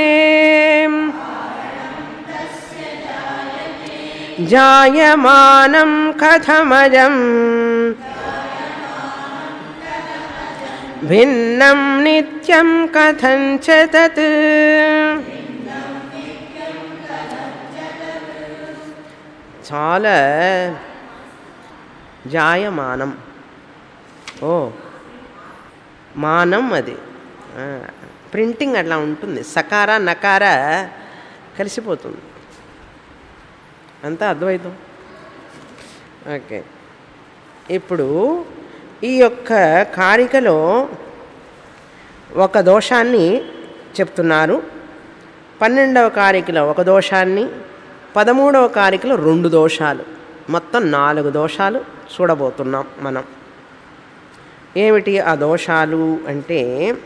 జాయమానం కథమజం భిన్నం నిత్యం కథంచ తత్ చాలా జాయమానం ఓ మానం అది ఆ, ప్రింటింగ్ అట్లా ఉంటుంది సకార నకార కలిసిపోతుంది అంతా అద్వైతం ఓకే ఇప్పుడు ఈ యొక్క కారికలో ఒక దోషాన్ని చెప్తున్నారు పన్నెండవ కారికలో ఒక దోషాన్ని పదమూడవ కారికలో రెండు దోషాలు మొత్తం నాలుగు దోషాలు చూడబోతున్నాం మనం ఏమిటి ఆ దోషాలు అంటే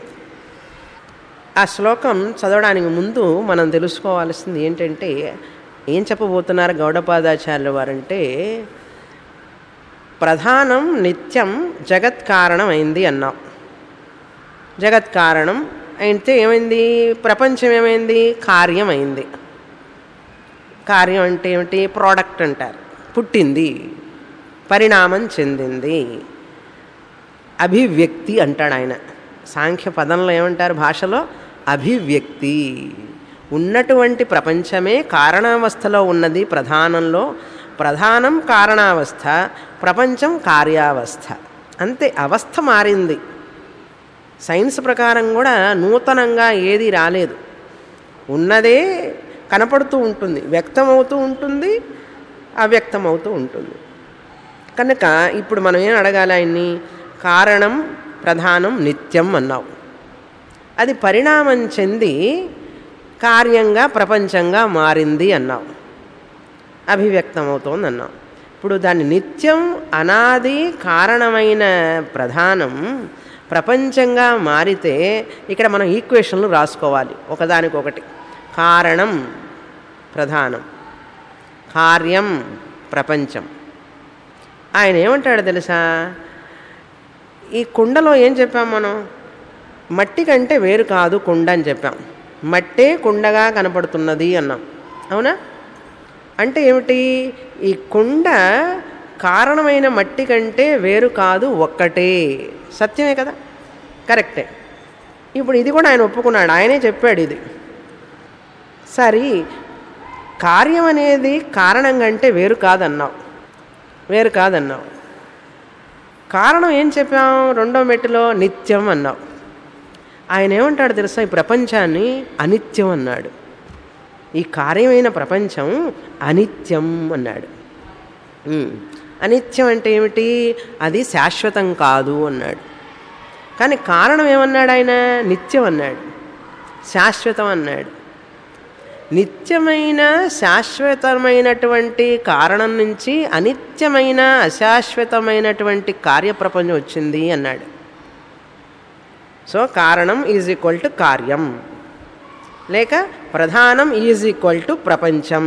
ఆ శ్లోకం చదవడానికి ముందు మనం తెలుసుకోవాల్సింది ఏంటంటే ఏం చెప్పబోతున్నారు గౌడపాదాచార్యుల వారంటే ప్రధానం నిత్యం జగత్ కారణం అయింది అన్నాం జగత్ కారణం అయితే ఏమైంది ప్రపంచం ఏమైంది కార్యం అయింది కార్యం అంటే ఏమిటి ప్రోడక్ట్ అంటారు పుట్టింది పరిణామం చెందింది అభివ్యక్తి అంటాడు ఆయన సాంఖ్య పదంలో ఏమంటారు భాషలో అభివ్యక్తి ఉన్నటువంటి ప్రపంచమే కారణావస్థలో ఉన్నది ప్రధానంలో ప్రధానం కారణావస్థ ప్రపంచం కార్యావస్థ అంతే అవస్థ మారింది సైన్స్ ప్రకారం కూడా నూతనంగా ఏది రాలేదు ఉన్నదే కనపడుతూ ఉంటుంది వ్యక్తమవుతూ ఉంటుంది అవ్యక్తమవుతూ ఉంటుంది కనుక ఇప్పుడు మనం ఏం అడగాలి ఆయన్ని కారణం ప్రధానం నిత్యం అన్నావు అది పరిణామం చెంది కార్యంగా ప్రపంచంగా మారింది అన్నావు అభివ్యక్తమవుతోంది అన్నాం ఇప్పుడు దాన్ని నిత్యం అనాది కారణమైన ప్రధానం ప్రపంచంగా మారితే ఇక్కడ మనం ఈక్వేషన్లు రాసుకోవాలి ఒకదానికొకటి కారణం ప్రధానం కార్యం ప్రపంచం ఆయన ఏమంటాడు తెలుసా ఈ కుండలో ఏం చెప్పాం మనం మట్టి కంటే వేరు కాదు కుండ అని చెప్పాం మట్టే కుండగా కనపడుతున్నది అన్నాం అవునా అంటే ఏమిటి ఈ కుండ కారణమైన మట్టి కంటే వేరు కాదు ఒక్కటే సత్యమే కదా కరెక్టే ఇప్పుడు ఇది కూడా ఆయన ఒప్పుకున్నాడు ఆయనే చెప్పాడు ఇది సరే కార్యం అనేది కారణం కంటే వేరు కాదన్నావు వేరు కాదన్నావు కారణం ఏం చెప్పాం రెండో మెట్టులో నిత్యం అన్నావు ఆయన ఏమంటాడు తెలుసా ఈ ప్రపంచాన్ని అనిత్యం అన్నాడు ఈ కార్యమైన ప్రపంచం అనిత్యం అన్నాడు ఉమ్. అనిత్యం అంటే ఏమిటి అది శాశ్వతం కాదు అన్నాడు కానీ కారణం ఏమన్నాడు ఆయన నిత్యం అన్నాడు శాశ్వతం అన్నాడు నిత్యమైన శాశ్వతమైనటువంటి కారణం నుంచి అనిత్యమైన అశాశ్వతమైనటువంటి కార్యప్రపంచం వచ్చింది అన్నాడు సో కారణం ఈజ్ ఈక్వల్ టు కార్యం లేక ప్రధానం ఈజ్ ఈక్వల్ టు ప్రపంచం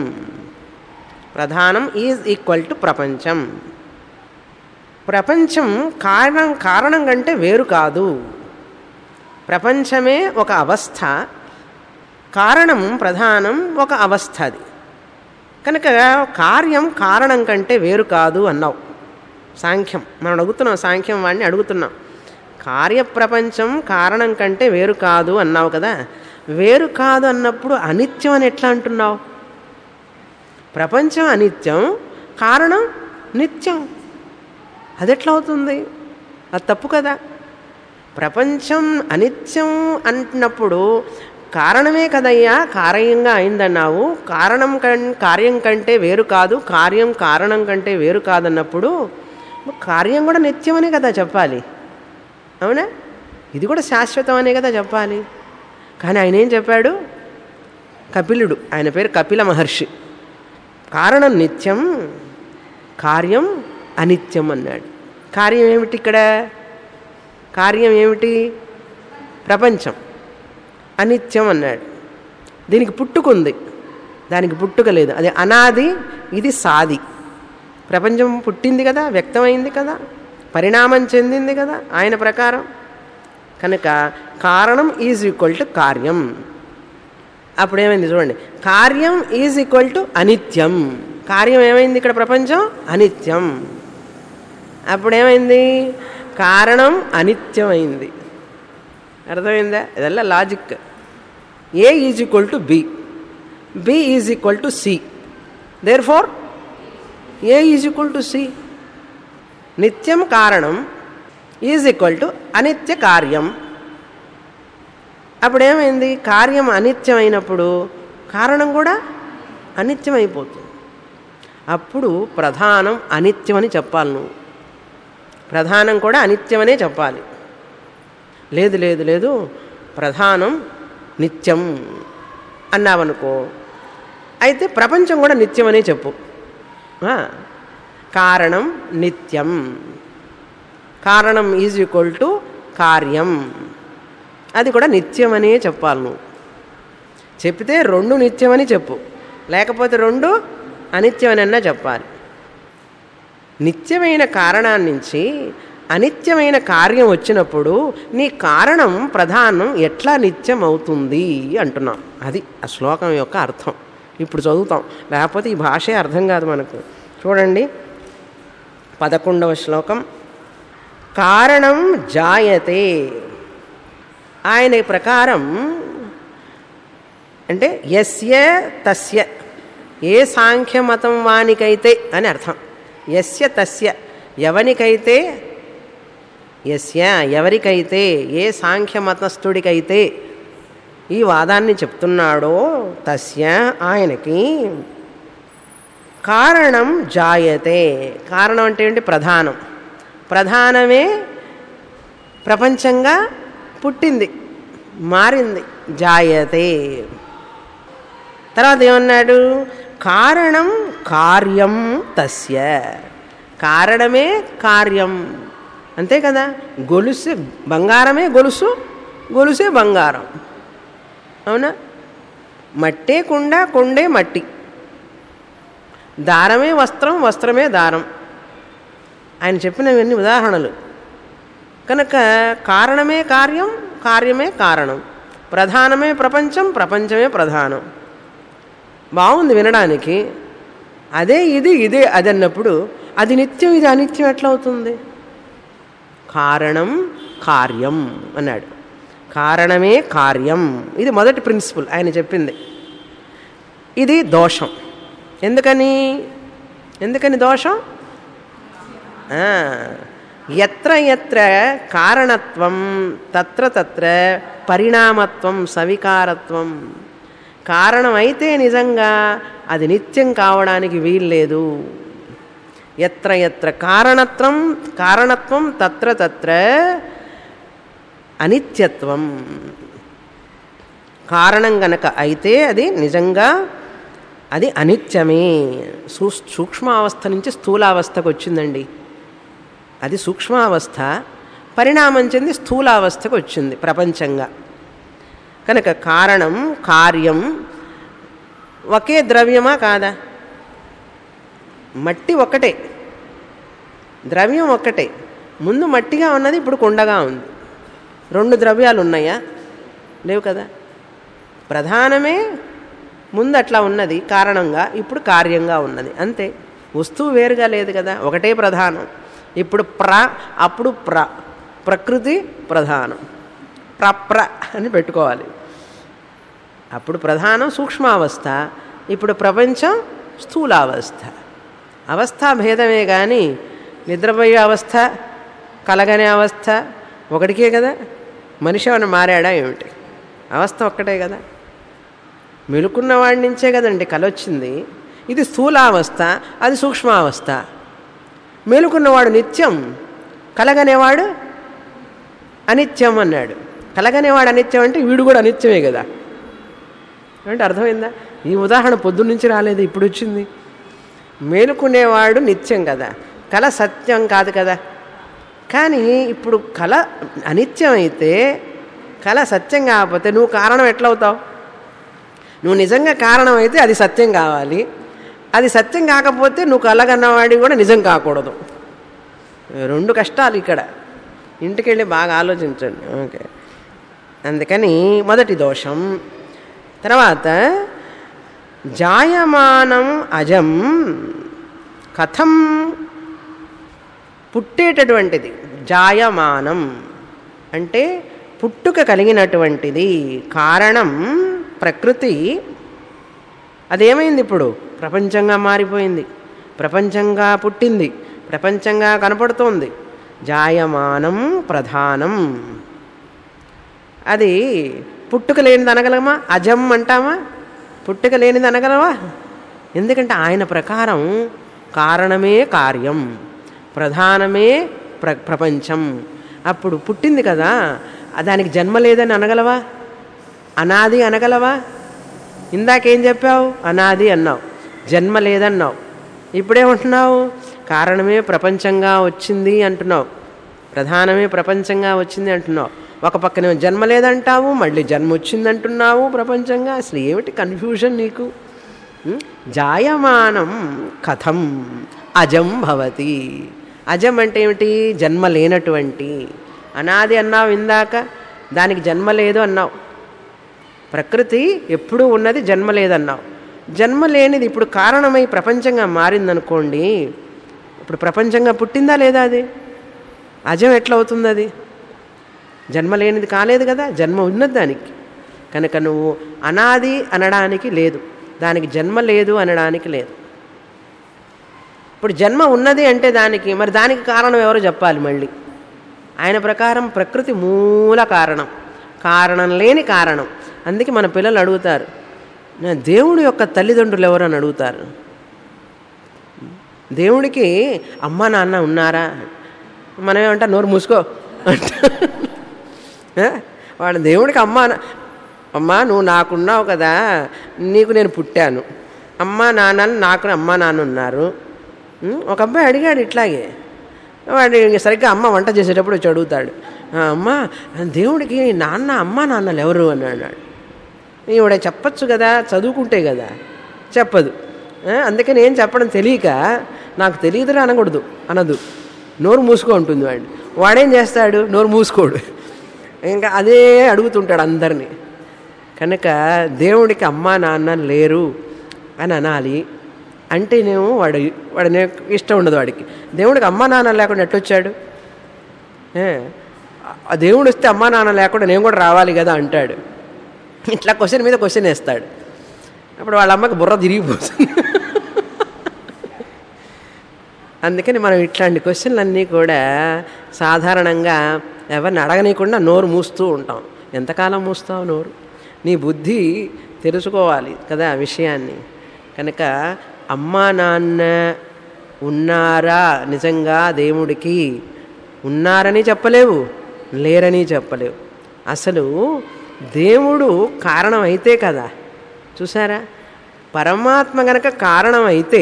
ప్రధానం ఈజ్ ఈక్వల్ టు ప్రపంచం ప్రపంచం కారణం కారణం కంటే వేరు కాదు ప్రపంచమే ఒక అవస్థ కారణం ప్రధానం ఒక అవస్థ అది కనుక కార్యం కారణం కంటే వేరు కాదు అన్నావు సాంఖ్యం మనం అడుగుతున్నాం సాంఖ్యం వాడిని అడుగుతున్నాం కార్యప్రపంచం కారణం కంటే వేరు కాదు అన్నావు కదా వేరు కాదు అన్నప్పుడు అనిత్యం అని ఎట్లా అంటున్నావు ప్రపంచం అనిత్యం కారణం నిత్యం అది ఎట్లా అవుతుంది అది తప్పు కదా ప్రపంచం అనిత్యం అంటున్నప్పుడు కారణమే కదయ్యా కార్యంగా అయిందన్నావు కారణం కం కార్యం కంటే వేరు కాదు కార్యం కారణం కంటే వేరు కాదన్నప్పుడు కార్యం కూడా నిత్యమనే కదా చెప్పాలి అవునా ఇది కూడా శాశ్వతం అనే కదా చెప్పాలి కానీ ఆయన ఏం చెప్పాడు కపిలుడు ఆయన పేరు కపిల మహర్షి కారణం నిత్యం కార్యం అనిత్యం అన్నాడు కార్యం ఏమిటి ఇక్కడ కార్యం ఏమిటి ప్రపంచం అనిత్యం అన్నాడు దీనికి పుట్టుకుంది దానికి పుట్టుక లేదు అది అనాది ఇది సాది ప్రపంచం పుట్టింది కదా వ్యక్తమైంది కదా పరిణామం చెందింది కదా ఆయన ప్రకారం కనుక కారణం ఈజ్ ఈక్వల్ టు కార్యం అప్పుడేమైంది చూడండి కార్యం ఈజ్ ఈక్వల్ టు అనిత్యం కార్యం ఏమైంది ఇక్కడ ప్రపంచం అనిత్యం అప్పుడేమైంది కారణం అనిత్యమైంది అర్థమైందా ఇదల్లా logic A is equal to B B is equal to C therefore A is equal to C నిత్యం కారణం ఈజ్ ఈక్వల్ టు అనిత్య కార్యం అప్పుడు ఏమైంది కార్యం అనిత్యమైనప్పుడు కారణం కూడా అనిత్యమైపోతుంది అప్పుడు ప్రధానం అనిత్యమని చెప్పాలి నువ్వు ప్రధానం కూడా అనిత్యమనే చెప్పాలి లేదు లేదు లేదు ప్రధానం నిత్యం అన్నావనుకో అయితే ప్రపంచం కూడా నిత్యమనే చెప్పు ఆ, కారణం నిత్యం కారణం ఈజ్ ఈక్వల్ టు కార్యం అది కూడా నిత్యమనే చెప్పాలి నువ్వు చెప్తే రెండు నిత్యమని చెప్పు లేకపోతే రెండు అనిత్యమనన్నా చెప్పాలి నిత్యమైన కారణాన్నించి అనిత్యమైన కార్యం వచ్చినప్పుడు నీ కారణం ప్రధానం ఎట్లా నిత్యం అవుతుంది అంటున్నాం అది ఆ శ్లోకం యొక్క అర్థం ఇప్పుడు చదువుతాం లేకపోతే ఈ భాషే అర్థం కాదు మనకు చూడండి పదకొండవ శ్లోకం కారణం జాయతే ఆయన ప్రకారం అంటే యస్య తస్య ఏ సాంఖ్యమతం వానికైతే అని అర్థం యస్య తస్య ఎవనికైతే యస్య ఎవరికైతే ఏ సాంఖ్యమతస్థుడికైతే ఈ వాదాన్ని చెప్తున్నాడో తస్య ఆయనకి కారణం జాయతే కారణం అంటే ఏంటి ప్రధానం ప్రధానమే ప్రపంచంగా పుట్టింది మారింది జాయతే తర్వాత ఏమన్నాడు కారణం కార్యం తస్య కారణమే కార్యం అంతే కదా గొలుసు బంగారమే గొలుసు గొలుసే బంగారం అవునా మట్టే కుండ కొండే మట్టి దారమే వస్త్రం వస్త్రమే దారం ఆయన చెప్పినవన్నీ ఉదాహరణలు కనుక కారణమే కార్యం కార్యమే కారణం ప్రధానమే ప్రపంచం ప్రపంచమే ప్రధానం బాగుంది వినడానికి అదే ఇది ఇదే అది అన్నప్పుడు అది నిత్యం ఇది అనిత్యం ఎట్లా అవుతుంది కారణం కార్యం అన్నాడు కారణమే కార్యం ఇది మొదటి ప్రిన్సిపల్ ఆయన చెప్పింది ఇది దోషం ఎందుకని ఎందుకని దోషం ఆ, ఎత్ర ఎత్ర కారణత్వం తత్ర తత్ర పరిణామత్వం సవికారత్వం కారణం అయితే నిజంగా అది నిత్యం కావడానికి వీల్లేదు ఎత్ర ఎత్ర కారణత్వం కారణత్వం తత్ర తత్ర అనిత్యత్వం కారణం గనక అయితే అది నిజంగా అది అనిత్యమే సూ సూక్ష్మావస్థ నుంచి స్థూలావస్థకు వచ్చిందండి అది సూక్ష్మావస్థ పరిణామం చెంది స్థూలావస్థకు వచ్చింది ప్రపంచంగా కనుక కారణం కార్యం ఒకే ద్రవ్యమా కాదా మట్టి ఒక్కటే ద్రవ్యం ఒక్కటే ముందు మట్టిగా ఉన్నది ఇప్పుడు కుండగా ఉంది రెండు ద్రవ్యాలు ఉన్నాయా లేవు కదా ప్రధానమే ముందు అట్లా ఉన్నది కారణంగా ఇప్పుడు కార్యంగా ఉన్నది అంతే వస్తువు వేరుగా లేదు కదా ఒకటే ప్రధానం ఇప్పుడు ప్ర అప్పుడు ప్ర ప్రకృతి ప్రధానం ప్రప్ర అని పెట్టుకోవాలి అప్పుడు ప్రధానం సూక్ష్మావస్థ ఇప్పుడు ప్రపంచం స్థూలావస్థ అవస్థా భేదమే కానీ నిద్రపోయే అవస్థ కలగనే అవస్థ ఒకటికే కదా మనిషి ఏమైనా మారాడా ఏమిటి అవస్థ ఒక్కటే కదా మెలుకున్న వాడి నుంచే కదండి కల వచ్చింది ఇది స్థూలావస్థ అది సూక్ష్మావస్థ మేలుకున్నవాడు నిత్యం కలగనేవాడు అనిత్యం అన్నాడు కలగనేవాడు అనిత్యం అంటే వీడు కూడా అనిత్యమే కదా అంటే అర్థమైందా ఈ ఉదాహరణ పొద్దున్న నుంచి రాలేదు ఇప్పుడు వచ్చింది మేలుకునేవాడు నిత్యం కదా కళ సత్యం కాదు కదా కానీ ఇప్పుడు కళ అనిత్యం అయితే కళ సత్యం కాకపోతే నువ్వు కారణం ఎట్లా అవుతావు నువ్వు నిజంగా కారణం అయితే అది సత్యం కావాలి అది సత్యం కాకపోతే నువ్వు కలగన్నవాడి కూడా నిజం కాకూడదు రెండు కష్టాలు ఇక్కడ ఇంటికి వెళ్ళి బాగా ఆలోచించండి ఓకే అందుకని మొదటి దోషం తర్వాత జాయమానం అజం కథం పుట్టేటటువంటిది జాయమానం అంటే పుట్టుక కలిగినటువంటిది కారణం ప్రకృతి అదేమైంది ఇప్పుడు ప్రపంచంగా మారిపోయింది ప్రపంచంగా పుట్టింది ప్రపంచంగా కనపడుతోంది జాయమానం ప్రధానం అది పుట్టుక లేనిది అనగలమా అజం అంటామా పుట్టుక లేనిది అనగలవా ఎందుకంటే ఆయన ప్రకారం కారణమే కార్యం ప్రధానమే ప్ర ప్రపంచం అప్పుడు పుట్టింది కదా దానికి జన్మ లేదని అనగలవా అనాది అనగలవా ఇందాకేం చెప్పావు అనాది అన్నావు జన్మ లేదన్నావు ఇప్పుడేమంటున్నావు కారణమే ప్రపంచంగా వచ్చింది అంటున్నావు ప్రధానమే ప్రపంచంగా వచ్చింది అంటున్నావు ఒక పక్కనే జన్మ లేదంటావు మళ్ళీ జన్మ వచ్చింది అంటున్నావు ప్రపంచంగా అసలు ఏమిటి కన్ఫ్యూజన్ నీకు ఉం? జాయమానం కథం అజం భవతి అజం అంటే ఏమిటి జన్మ లేనటువంటి అనాది అన్నావు ఇందాక దానికి జన్మ లేదు అన్నావు ప్రకృతి ఎప్పుడూ ఉన్నది జన్మ లేదన్నావు జన్మ లేనిది ఇప్పుడు కారణమై ప్రపంచంగా మారిందనుకోండి ఇప్పుడు ప్రపంచంగా పుట్టిందా లేదా అది అజం ఎట్లా అవుతుంది అది జన్మ లేనిది కాలేదు కదా జన్మ ఉన్నది దానికి కనుక నువ్వు అనాది అనడానికి లేదు దానికి జన్మ లేదు అనడానికి లేదు ఇప్పుడు జన్మ ఉన్నది అంటే దానికి మరి దానికి కారణం ఎవరో చెప్పాలి మళ్ళీ ఆయన ప్రకారం ప్రకృతి మూల కారణం కారణం లేని కారణం అందుకే మన పిల్లలు అడుగుతారు నా దేవుడి యొక్క తల్లిదండ్రులు ఎవరు అని అడుగుతారు దేవుడికి అమ్మ నాన్న ఉన్నారా మనం ఏమంటా నోరు మూసుకో అంట ఆ? వాడు దేవుడికి అమ్మ నా- అమ్మా నువ్వు నాకున్నావు కదా నీకు నేను పుట్టాను అమ్మ నాన్నలు నాకు అమ్మ నాన్న ఉన్నారు ఉం? ఒక అబ్బాయి అడిగాడు ఇట్లాగే వాడు సరిగ్గా అమ్మ వంట చేసేటప్పుడు వచ్చి అడుగుతాడు "ఆ, అమ్మ దేవుడికి నాన్న అమ్మ నాన్నలు ఎవరు అని అన్నాడు ఈవిడ చెప్పచ్చు కదా చదువుకుంటే కదా చెప్పదు ఆ, అందుకని ఏం చెప్పడం తెలియక నాకు తెలియదురా అనకూడదు అనదు నోరు మూసుకో ఉంటుంది వాడు వాడేం చేస్తాడు నోరు మూసుకోడు ఇంకా అదే అడుగుతుంటాడు అందరినీ కనుక దేవుడికి అమ్మా నాన్న లేరు అని అనాలి అంటేనేమో వాడు వాడిని ఇష్టం ఉండదు వాడికి దేవుడికి అమ్మా నాన్న లేకుండా ఎట్టొచ్చాడు ఏ, ఆ దేవుడు వస్తే అమ్మా నాన్న లేకుండా నేను కూడా రావాలి కదా అంటాడు ఇట్లా క్వశ్చన్ మీద క్వశ్చన్ వేస్తాడు అప్పుడు వాళ్ళ అమ్మకి బుర్ర తిరిగిపోతుంది అందుకని మనం ఇట్లాంటి క్వశ్చన్లు అన్నీ కూడా సాధారణంగా ఎవరిని అడగనీయకుండా నోరు మూస్తూ ఉంటాం ఎంతకాలం మూస్తావు నోరు నీ బుద్ధి తెలుసుకోవాలి కదా ఆ విషయాన్ని కనుక అమ్మా నాన్న ఉన్నారా నిజంగా దేవుడికి ఉన్నారని చెప్పలేవు లేరని చెప్పలేవు అసలు దేవుడు కారణం అయితే కదా చూసారా పరమాత్మ గనక కారణం అయితే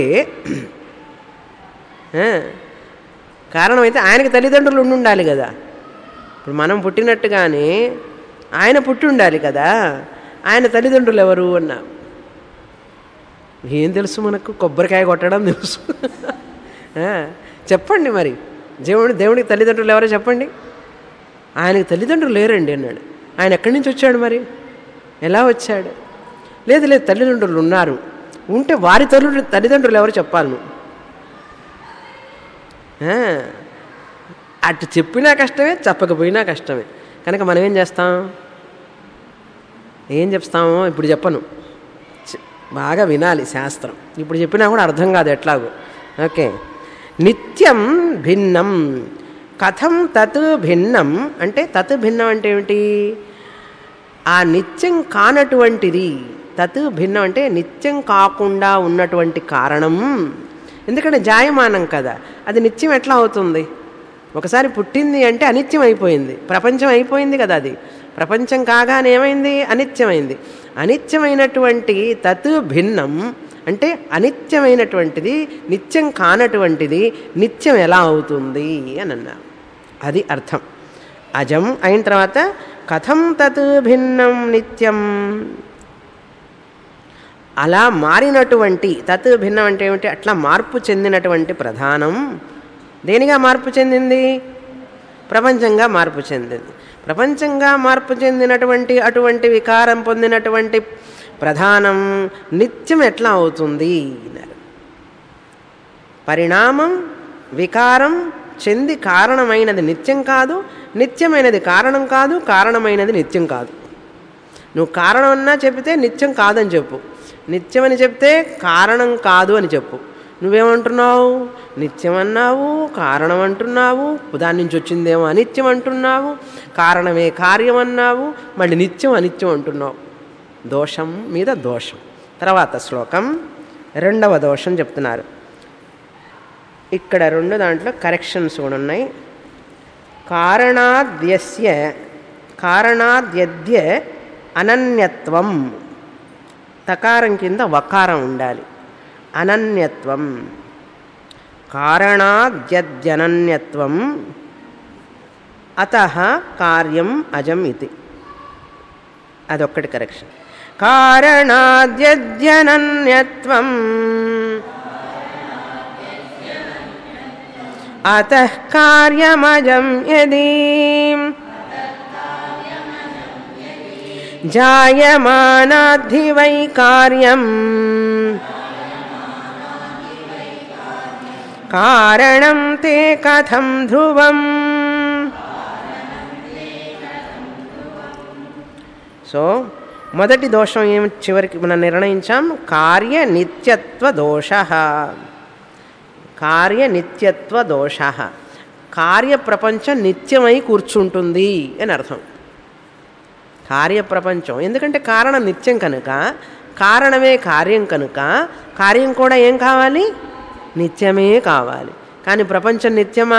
ఆ, కారణం అయితే ఆయనకి తల్లిదండ్రులు ఉండి ఉండాలి కదా ఇప్పుడు మనం పుట్టినట్టుగానే ఆయన పుట్టి ఉండాలి కదా ఆయన తల్లిదండ్రులు ఎవరు అన్నా ఏం తెలుసు మనకు కొబ్బరికాయ కొట్టడం తెలుసు ఆ, చెప్పండి మరి దేవుడి దేవుడికి తల్లిదండ్రులు ఎవరో చెప్పండి ఆయనకి తల్లిదండ్రులు లేరండి అన్నాడు ఆయన ఎక్కడి నుంచి వచ్చాడు మరి ఎలా వచ్చాడు లేదు లేదు తల్లిదండ్రులు ఉన్నారు ఉంటే వారి తల్లి తల్లిదండ్రులు ఎవరు చెప్పాలి నువ్వు ఆ, అటు చెప్పినా కష్టమే చెప్పకపోయినా కష్టమే కనుక మనం ఏం చేస్తాం ఏం చెప్తామో ఇప్పుడు చెప్పను చె- బాగా వినాలి శాస్త్రం ఇప్పుడు చెప్పినా కూడా అర్థం కాదు ఎట్లాగో ఓకే నిత్యం భిన్నం కథం తత్ భిన్నం అంటే తత్ భిన్నం అంటే ఏమిటి ఆ నిత్యం కానటువంటిది తత్ భిన్నం అంటే నిత్యం కాకుండా ఉన్నటువంటి కారణం ఎందుకంటే జాయమానం కదా అది నిత్యం ఎట్లా అవుతుంది ఒకసారి పుట్టింది అంటే అనిత్యం అయిపోయింది ప్రపంచం అయిపోయింది కదా అది ప్రపంచం కాగానే ఏమైంది అనిత్యమైంది అనిత్యమైనటువంటి తత్ భిన్నం అంటే అనిత్యమైనటువంటిది నిత్యం కానటువంటిది నిత్యం ఎలా అవుతుంది అని అన్నారు అది అర్థం అజం అయిన తర్వాత కథం తత్ భిన్నం నిత్యం అలా మారినటువంటి తత్ భిన్నం అంటే ఏమిటి అట్లా మార్పు చెందినటువంటి ప్రధానం దేనిగా మార్పు చెందింది ప్రపంచంగా మార్పు చెందింది ప్రపంచంగా మార్పు చెందినటువంటి అటువంటి వికారం పొందినటువంటి ప్రధానం నిత్యం ఎట్లా అవుతుంది అన్నారు పరిణామం వికారం చెంది కారణమైనది నిత్యం కాదు నిత్యమైనది కారణం కాదు కారణమైనది నిత్యం కాదు నువ్వు కారణం అన్నా చెప్తే నిత్యం కాదని చెప్పు నిత్యమని చెప్తే కారణం కాదు అని చెప్పు నువ్వేమంటున్నావు నిత్యం అన్నావు కారణం అంటున్నావు దాని నుంచి వచ్చిందేమో అనిత్యం అంటున్నావు కారణమే కార్యం అన్నావు మళ్ళీ నిత్యం అనిత్యం అంటున్నావు దోషం మీద దోషం తర్వాత శ్లోకం రెండవ దోషం చెప్తున్నారు ఇక్కడ రెండు దాంట్లో కరెక్షన్స్ కూడా ఉన్నాయి కారణాద్యస్య కారణాద్యద్య అనన్యత్వం తకారం కింద వకారం ఉండాలి అనన్యత్వం కారణాద్యద్యనన్యత్వం అత కార్యం అజం ఇది అదొక్కటి కరెక్షన్ కారణాద్యద్యనన్యత్వం అత కార్యమజం యదీ జాయమానాద్ధి వై కార్యం కారణం తే కథం ధ్రువం సో మొదటి దోషం ఏమి చివరికి మనం నిర్ణయించాం కార్య నిత్యత్వ దోష కార్య నిత్యత్వ దోష కార్యప్రపంచం నిత్యమై కూర్చుంటుంది అని అర్థం కార్యప్రపంచం ఎందుకంటే కారణం నిత్యం కనుక కారణమే కార్యం కనుక కార్యం కూడా ఏం కావాలి నిత్యమే కావాలి కానీ ప్రపంచం నిత్యమా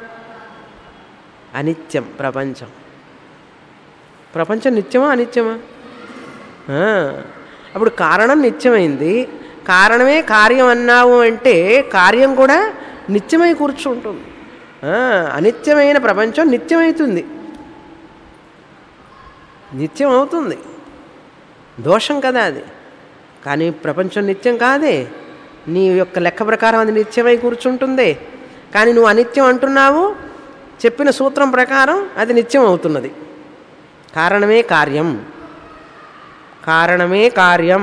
అనిత్యం ప్రపంచం ప్రపంచం నిత్యమా అనిత్యమా ఆ, అప్పుడు కారణం నిత్యమైంది కారణమే కార్యం అన్నావు అంటే కార్యం కూడా నిత్యమై కూర్చుంటుంది ఆ, అనిత్యమైన ప్రపంచం నిత్యమవుతుంది నిత్యం అవుతుంది దోషం కదా అది కానీ ప్రపంచం నిత్యం కాదే నీ యొక్క లెక్క ప్రకారం అది నిత్యమై కూర్చుంటుంది కానీ నువ్వు అనిత్యం అంటున్నావు చెప్పిన సూత్రం ప్రకారం అది నిత్యం అవుతున్నది కారణమే కార్యం కారణమే కార్యం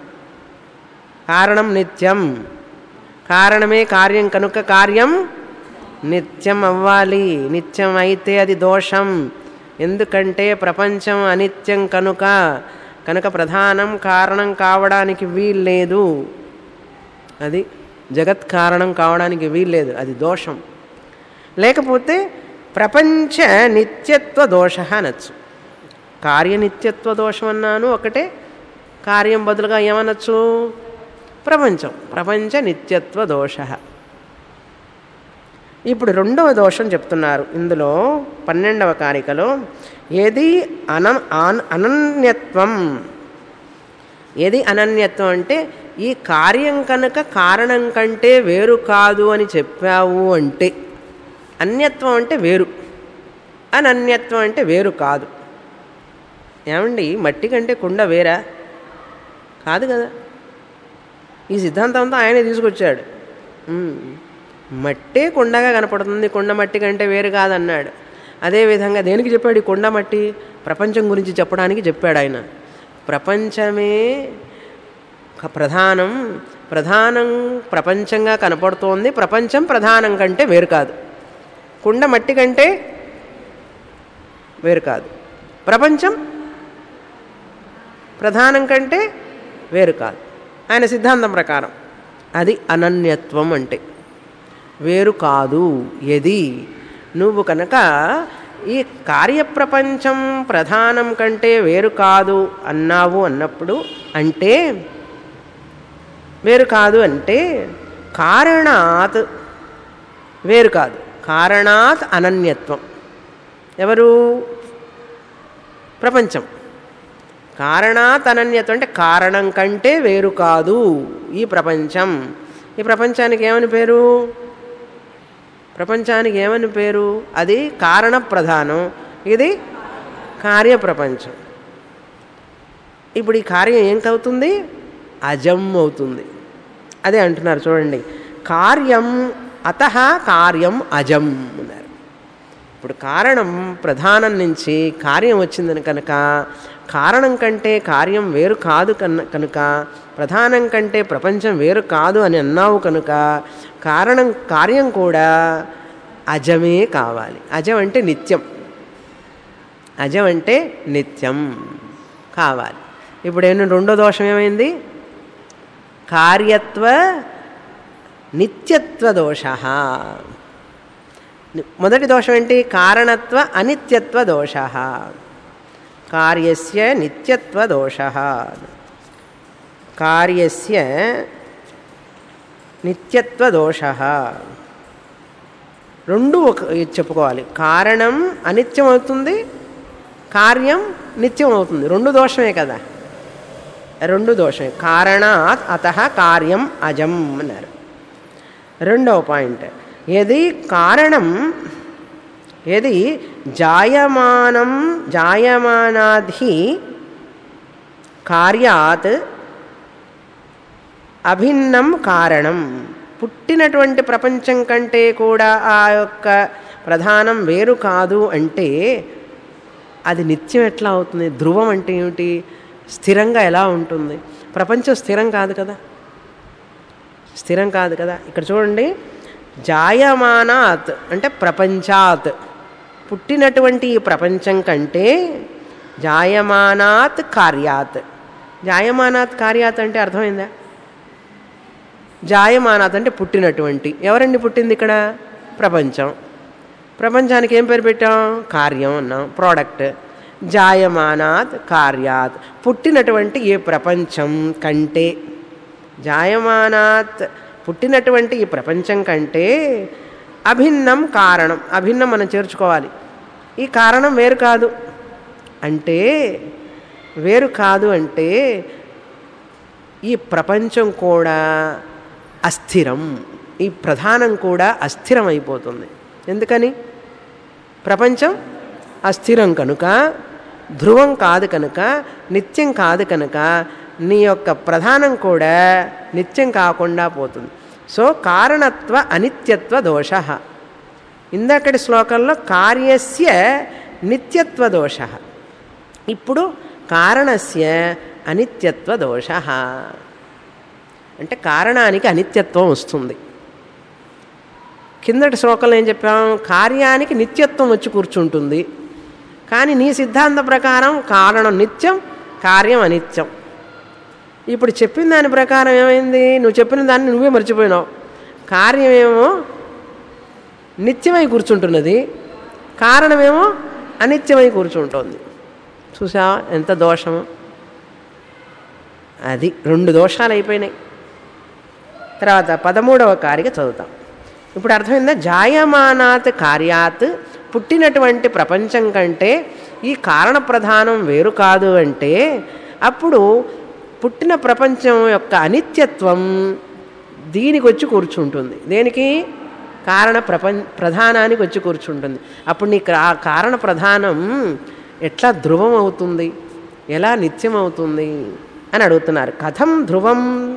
కారణం నిత్యం కారణమే కార్యం కనుక కార్యం నిత్యం అవ్వాలి నిత్యం అయితే అది దోషం ఎందుకంటే ప్రపంచం అనిత్యం కనుక కనుక ప్రధానం కారణం కావడానికి వీల్లేదు అది జగత్ కారణం కావడానికి వీల్లేదు అది దోషం లేకపోతే ప్రపంచ నిత్యత్వ దోష అనొచ్చు కార్యనిత్యత్వ దోషం అన్నాను ఒకటే కార్యం బదులుగా ఏమనొచ్చు ప్రపంచం ప్రపంచ నిత్యత్వ దోష ఇప్పుడు రెండవ దోషం చెప్తున్నారు ఇందులో పన్నెండవ కారికలో ఏది అన ఆన్- అనన్యత్వం ఏది అనన్యత్వం అంటే ఈ కార్యం కనుక కారణం కంటే వేరు కాదు అని చెప్పావు అంటే అన్యత్వం అంటే వేరు అనన్యత్వం అంటే వేరు కాదు ఏమండి మట్టి కంటే కుండ వేరా కాదు కదా ఈ సిద్ధాంతం అంతా ఆయనే తీసుకొచ్చాడు ఉమ్. మట్టే కుండగా కనపడుతుంది కుండ మట్టి కంటే వేరు కాదన్నాడు అదేవిధంగా దేనికి చెప్పాడు ఈ కుండ మట్టి ప్రపంచం గురించి చెప్పడానికి చెప్పాడు ఆయన ప్రపంచమే క- ప్రధానం ప్రధానం ప్రపంచంగా కనపడుతోంది ప్రపంచం ప్రధానం కంటే వేరు కాదు కుండ మట్టి కంటే వేరు కాదు ప్రపంచం ప్రధానం కంటే వేరు కాదు ఆయన సిద్ధాంతం ప్రకారం అది అనన్యత్వం అంటే వేరు కాదు ఎది నువ్వు కనుక ఈ కార్యప్రపంచం ప్రధానం కంటే వేరు కాదు అన్నావు అన్నప్పుడు అంటే వేరు కాదు అంటే కారణాత్ వేరు కాదు కారణాత్ అనన్యత్వం ఎవరు ప్రపంచం కారణాత్ అనన్యత్వం అంటే కారణం కంటే వేరు కాదు ఈ ప్రపంచం ఈ ప్రపంచానికి ఏమని పేరు ప్రపంచానికి ఏమని పేరు అది కారణ ప్రధానం ఇది కార్యప్రపంచం ఇప్పుడు ఈ కార్యం ఏం అవుతుంది అజం అవుతుంది అదే అంటున్నారు చూడండి కార్యం అత కార్యం అజం అన్నారు ఇప్పుడు కారణం ప్రధానం నుంచి కార్యం వచ్చిందని కనుక కారణం కంటే కార్యం వేరు కాదు కన్న కనుక ప్రధానం కంటే ప్రపంచం వేరు కాదు అని అన్నావు కనుక కారణం కార్యం కూడా అజమే కావాలి అజం అంటే నిత్యం అజం అంటే నిత్యం కావాలి ఇప్పుడు ఏమైనా రెండో దోషం ఏమైంది కార్యత్వ నిత్యత్వ దోష మొదటి దోషం ఏంటి కారణత్వ అనిత్యత్వ దోష కార్యస్య నిత్యత్వ దోష కార్యస్య నిత్యత్వ దోష రెండు ఒక చెప్పుకోవాలి కారణం అనిత్యం అవుతుంది కార్యం నిత్యం అవుతుంది రెండు దోషమే కదా రెండు దోషమే కారణాత్ అత కార్యం అజం అన్నారు రెండవ పాయింట్ ఏది కారణం ఏది జాయమానం జాయమానాధి కార్యాత్ అభిన్నం కారణం పుట్టినటువంటి ప్రపంచం కంటే కూడా ఆ యొక్క ప్రధానం వేరు కాదు అంటే అది నిత్యం ఎట్లా అవుతుంది ధ్రువం అంటే ఏమిటి స్థిరంగా ఎలా ఉంటుంది ప్రపంచం స్థిరం కాదు కదా స్థిరం కాదు కదా ఇక్కడ చూడండి జాయమానాత్ అంటే ప్రపంచాత్ పుట్టినటువంటి ఈ ప్రపంచం కంటే జాయమానాత్ కార్యాత్ జాయమానాత్ కార్యాత్ అంటే అర్థమైందా జాయమానాత్ అంటే పుట్టినటువంటి ఎవరండి పుట్టింది ఇక్కడ ప్రపంచం ప్రపంచానికి ఏం పేరు పెట్టాం కార్యం అన్నాం ప్రోడక్ట్ జాయమానాత్ కార్యాత్ పుట్టినటువంటి ఈ ప్రపంచం కంటే జాయమానాత్ పుట్టినటువంటి ఈ ప్రపంచం కంటే అభిన్నం కారణం అభిన్నం మనం చేర్చుకోవాలి ఈ కారణం వేరు కాదు అంటే వేరు కాదు అంటే ఈ ప్రపంచం కూడా అస్థిరం ఈ ప్రధానం కూడా అస్థిరం అయిపోతుంది ఎందుకని ప్రపంచం అస్థిరం కనుక ధ్రువం కాదు కనుక నిత్యం కాదు కనుక నీ యొక్క ప్రధానం కూడా నిత్యం కాకుండా పోతుంది సో కారణత్వ అనిత్యత్వ దోష ఇందాకటి శ్లోకంలో కార్యస్య నిత్యత్వ దోష ఇప్పుడు కారణస్య అనిత్యత్వ దోష అంటే కారణానికి అనిత్యత్వం వస్తుంది కిందటి శ్లోకంలో ఏం చెప్పాం కార్యానికి నిత్యత్వం వచ్చి కూర్చుంటుంది కానీ నీ సిద్ధాంత ప్రకారం కారణం నిత్యం కార్యం అనిత్యం ఇప్పుడు చెప్పిన దాని ప్రకారం ఏమైంది నువ్వు చెప్పిన దాన్ని నువ్వే మర్చిపోయినావు కార్యమేమో నిత్యమై కూర్చుంటున్నది కారణమేమో అనిత్యమై కూర్చుంటుంది చూసా ఎంత దోషము అది రెండు దోషాలు అయిపోయినాయి తర్వాత పదమూడవ కారిక చదువుతాం ఇప్పుడు అర్థమైందా జాయమానాత్ కార్యాత్ పుట్టినటువంటి ప్రపంచం కంటే ఈ కారణ ప్రధానం వేరు కాదు అంటే అప్పుడు పుట్టిన ప్రపంచం యొక్క అనిత్యత్వం దీనికి వచ్చి కూర్చుంటుంది దేనికి కారణ ప్రపంచ ప్రధానానికి వచ్చి కూర్చుంటుంది అప్పుడు నీ కా- కారణ ప్రధానం ఎట్లా ధ్రువం అవుతుంది ఎలా నిత్యం అవుతుంది అని అడుగుతున్నారు కథం ధ్రువం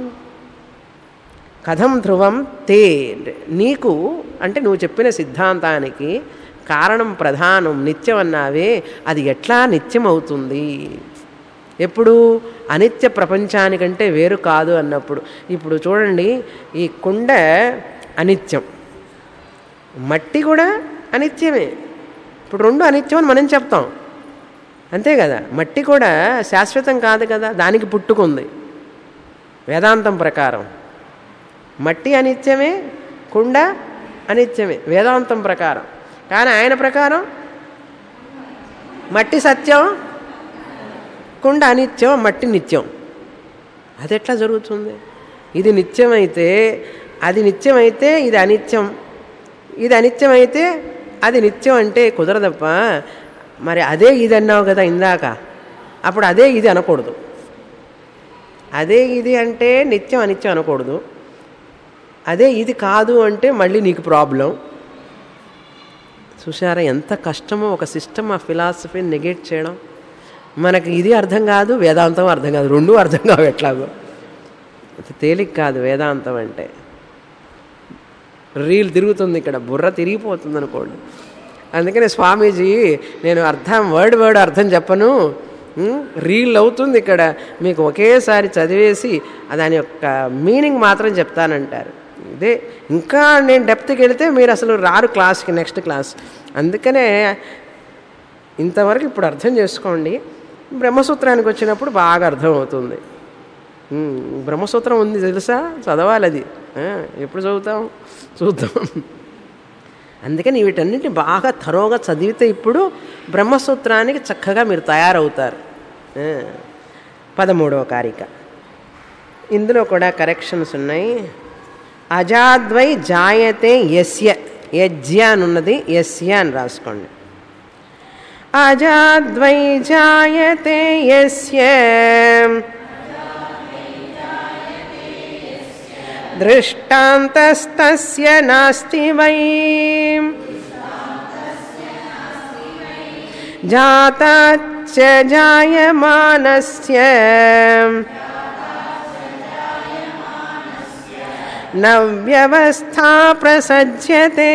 కథం ధ్రువం తే నీకు అంటే నువ్వు చెప్పిన సిద్ధాంతానికి కారణం ప్రధానం నిత్యం అన్నావే అది ఎట్లా నిత్యం అవుతుంది ఎప్పుడు అనిత్య ప్రపంచానికంటే వేరు కాదు అన్నప్పుడు ఇప్పుడు చూడండి ఈ కుండ అనిత్యం మట్టి కూడా అనిత్యమే ఇప్పుడు రెండు అనిత్యం అని మనం చెప్తాం అంతే కదా మట్టి కూడా శాశ్వతం కాదు కదా దానికి పుట్టుకుంది వేదాంతం ప్రకారం మట్టి అనిత్యమే కుండ అనిత్యమే వేదాంతం ప్రకారం కానీ ఆయన ప్రకారం మట్టి సత్యం కుండ అనిత్యం మట్టి నిత్యం అది ఎట్లా జరుగుతుంది ఇది నిత్యమైతే అది నిత్యమైతే ఇది అనిత్యం ఇది అనిత్యమైతే అది నిత్యం అంటే కుదరదప్ప మరి అదే ఇది అన్నావు కదా ఇందాక అప్పుడు అదే ఇది అనకూడదు అదే ఇది అంటే నిత్యం అనిత్యం అనకూడదు అదే ఇది కాదు అంటే మళ్ళీ నీకు ప్రాబ్లం చూసారా ఎంత కష్టమో ఒక సిస్టమ్ ఆఫ్ ఫిలాసఫీని నెగెట్ చేయడం మనకి ఇది అర్థం కాదు వేదాంతం అర్థం కాదు రెండూ అర్థం కావు ఎట్లాగో అంత తేలిక కాదు వేదాంతం అంటే రీల్ తిరుగుతుంది ఇక్కడ బుర్ర తిరిగిపోతుంది అనుకోండి అందుకనే స్వామీజీ నేను అర్థం వర్డ్ వర్డ్ అర్థం చెప్పను ఉమ్, రీల్ అవుతుంది ఇక్కడ మీకు ఒకేసారి చదివేసి దాని యొక్క మీనింగ్ మాత్రం చెప్తానంటారు ఇదే ఇంకా నేను డెప్త్కి వెళితే మీరు అసలు రారు క్లాస్కి నెక్స్ట్ క్లాస్ అందుకనే ఇంతవరకు ఇప్పుడు అర్థం చేసుకోండి బ్రహ్మసూత్రానికి వచ్చినప్పుడు బాగా అర్థమవుతుంది ఉమ్, బ్రహ్మసూత్రం ఉంది తెలుసా చదవాలి అది ఆ, ఎప్పుడు చదువుతాం చూద్దాం అందుకని వీటన్నిటిని బాగా తరోగా చదివితే ఇప్పుడు బ్రహ్మసూత్రానికి చక్కగా మీరు తయారవుతారు ఆ, పదమూడవ కారిక ఇందులో కూడా కరెక్షన్స్ ఉన్నాయి అజాద్వై జాయతే యస్య యజ్య అని ఉన్నది యస్య అని రాసుకోండి అజాద్వై జాయతే యస్య దృష్టాంతస్తస్య నాస్తి వై జాతాచ్చ జాయమానస్య न వ్యవస్థా ప్రసజ్యతే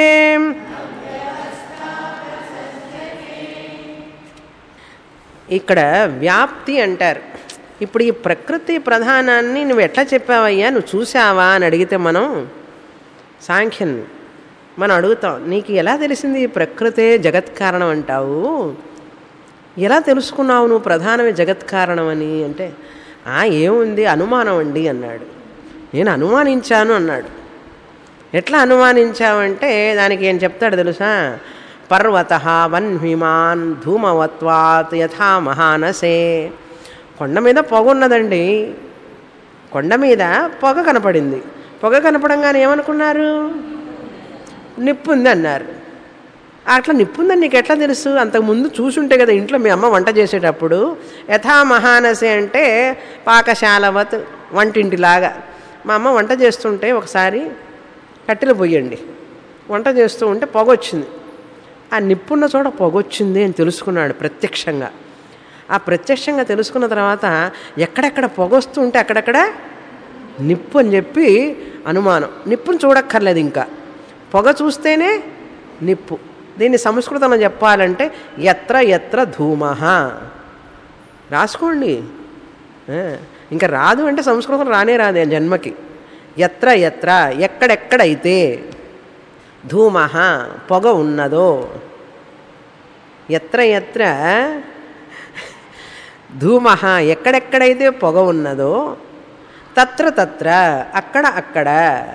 ఇక్కడ వ్యాప్తి అంటారు ఇప్పుడు ఈ ప్రకృతి ప్రధానాన్ని నువ్వు ఎట్లా చెప్పావయ్యా నువ్వు చూసావా అని అడిగితే మనం సాంఖ్యన్ మనం అడుగుతాం నీకు ఎలా తెలిసింది ఈ ప్రకృతే జగత్ కారణం అంటావు ఎలా తెలుసుకున్నావు నువ్వు ప్రధానమే జగత్ కారణం అని అంటే "ఆ, ఏముంది అనుమానం అండి అన్నాడు నేను అనుమానించాను అన్నాడు ఎట్లా అనుమానించావంటే దానికి ఏం చెప్తాడు తెలుసా పర్వత వన్హిమాన్ ధూమవత్వాత్ యథా మహానసే కొండ మీద పొగ ఉన్నదండి కొండ మీద పొగ కనపడింది పొగ కనపడంగానే ఏమనుకున్నారు నిప్పు ఉంది అన్నారు అట్లా నిప్పుందని నీకు ఎట్లా తెలుసు అంతకుముందు చూసుంటే కదా ఇంట్లో మీ అమ్మ వంట చేసేటప్పుడు యథా మహానసే అంటే పాకశాలవత్ వంటింటిలాగా మా అమ్మ వంట చేస్తుంటే ఒకసారి కట్టెలు పొయ్యండి వంట చేస్తూ ఉంటే పొగ వచ్చింది ఆ నిప్పున్న చోట పొగ వచ్చింది అని తెలుసుకున్నాడు ప్రత్యక్షంగా ఆ ప్రత్యక్షంగా తెలుసుకున్న తర్వాత ఎక్కడెక్కడ పొగ వస్తూ ఉంటే అక్కడక్కడ నిప్పు అని చెప్పి అనుమానం నిప్పును చూడక్కర్లేదు ఇంకా పొగ చూస్తేనే నిప్పు దీన్ని సంస్కృతంలో చెప్పాలంటే ఎత్ర ఎత్ర ధూమః రాసుకోండి ఆ, ఇంకా రాదు అంటే సంస్కృతం రానే రాదు ఆ జన్మకి ఎత్ర ఎత్ర ఎక్కడెక్కడైతే ధూమః పొగ ఉన్నదో ఎత్ర ఎత్ర ధూమః ఎక్కడెక్కడైతే పొగ ఉన్నదో తత్ర తత్ర అక్కడ అక్కడ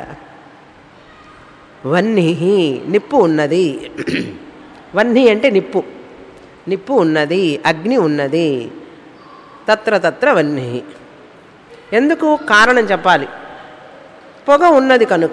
వహ్ని నిప్పు ఉన్నది వహ్ని అంటే నిప్పు నిప్పు ఉన్నది అగ్ని ఉన్నది తత్ర తత్ర వహ్ని ఎందుకు కారణం చెప్పాలి పొగ ఉన్నది కనుక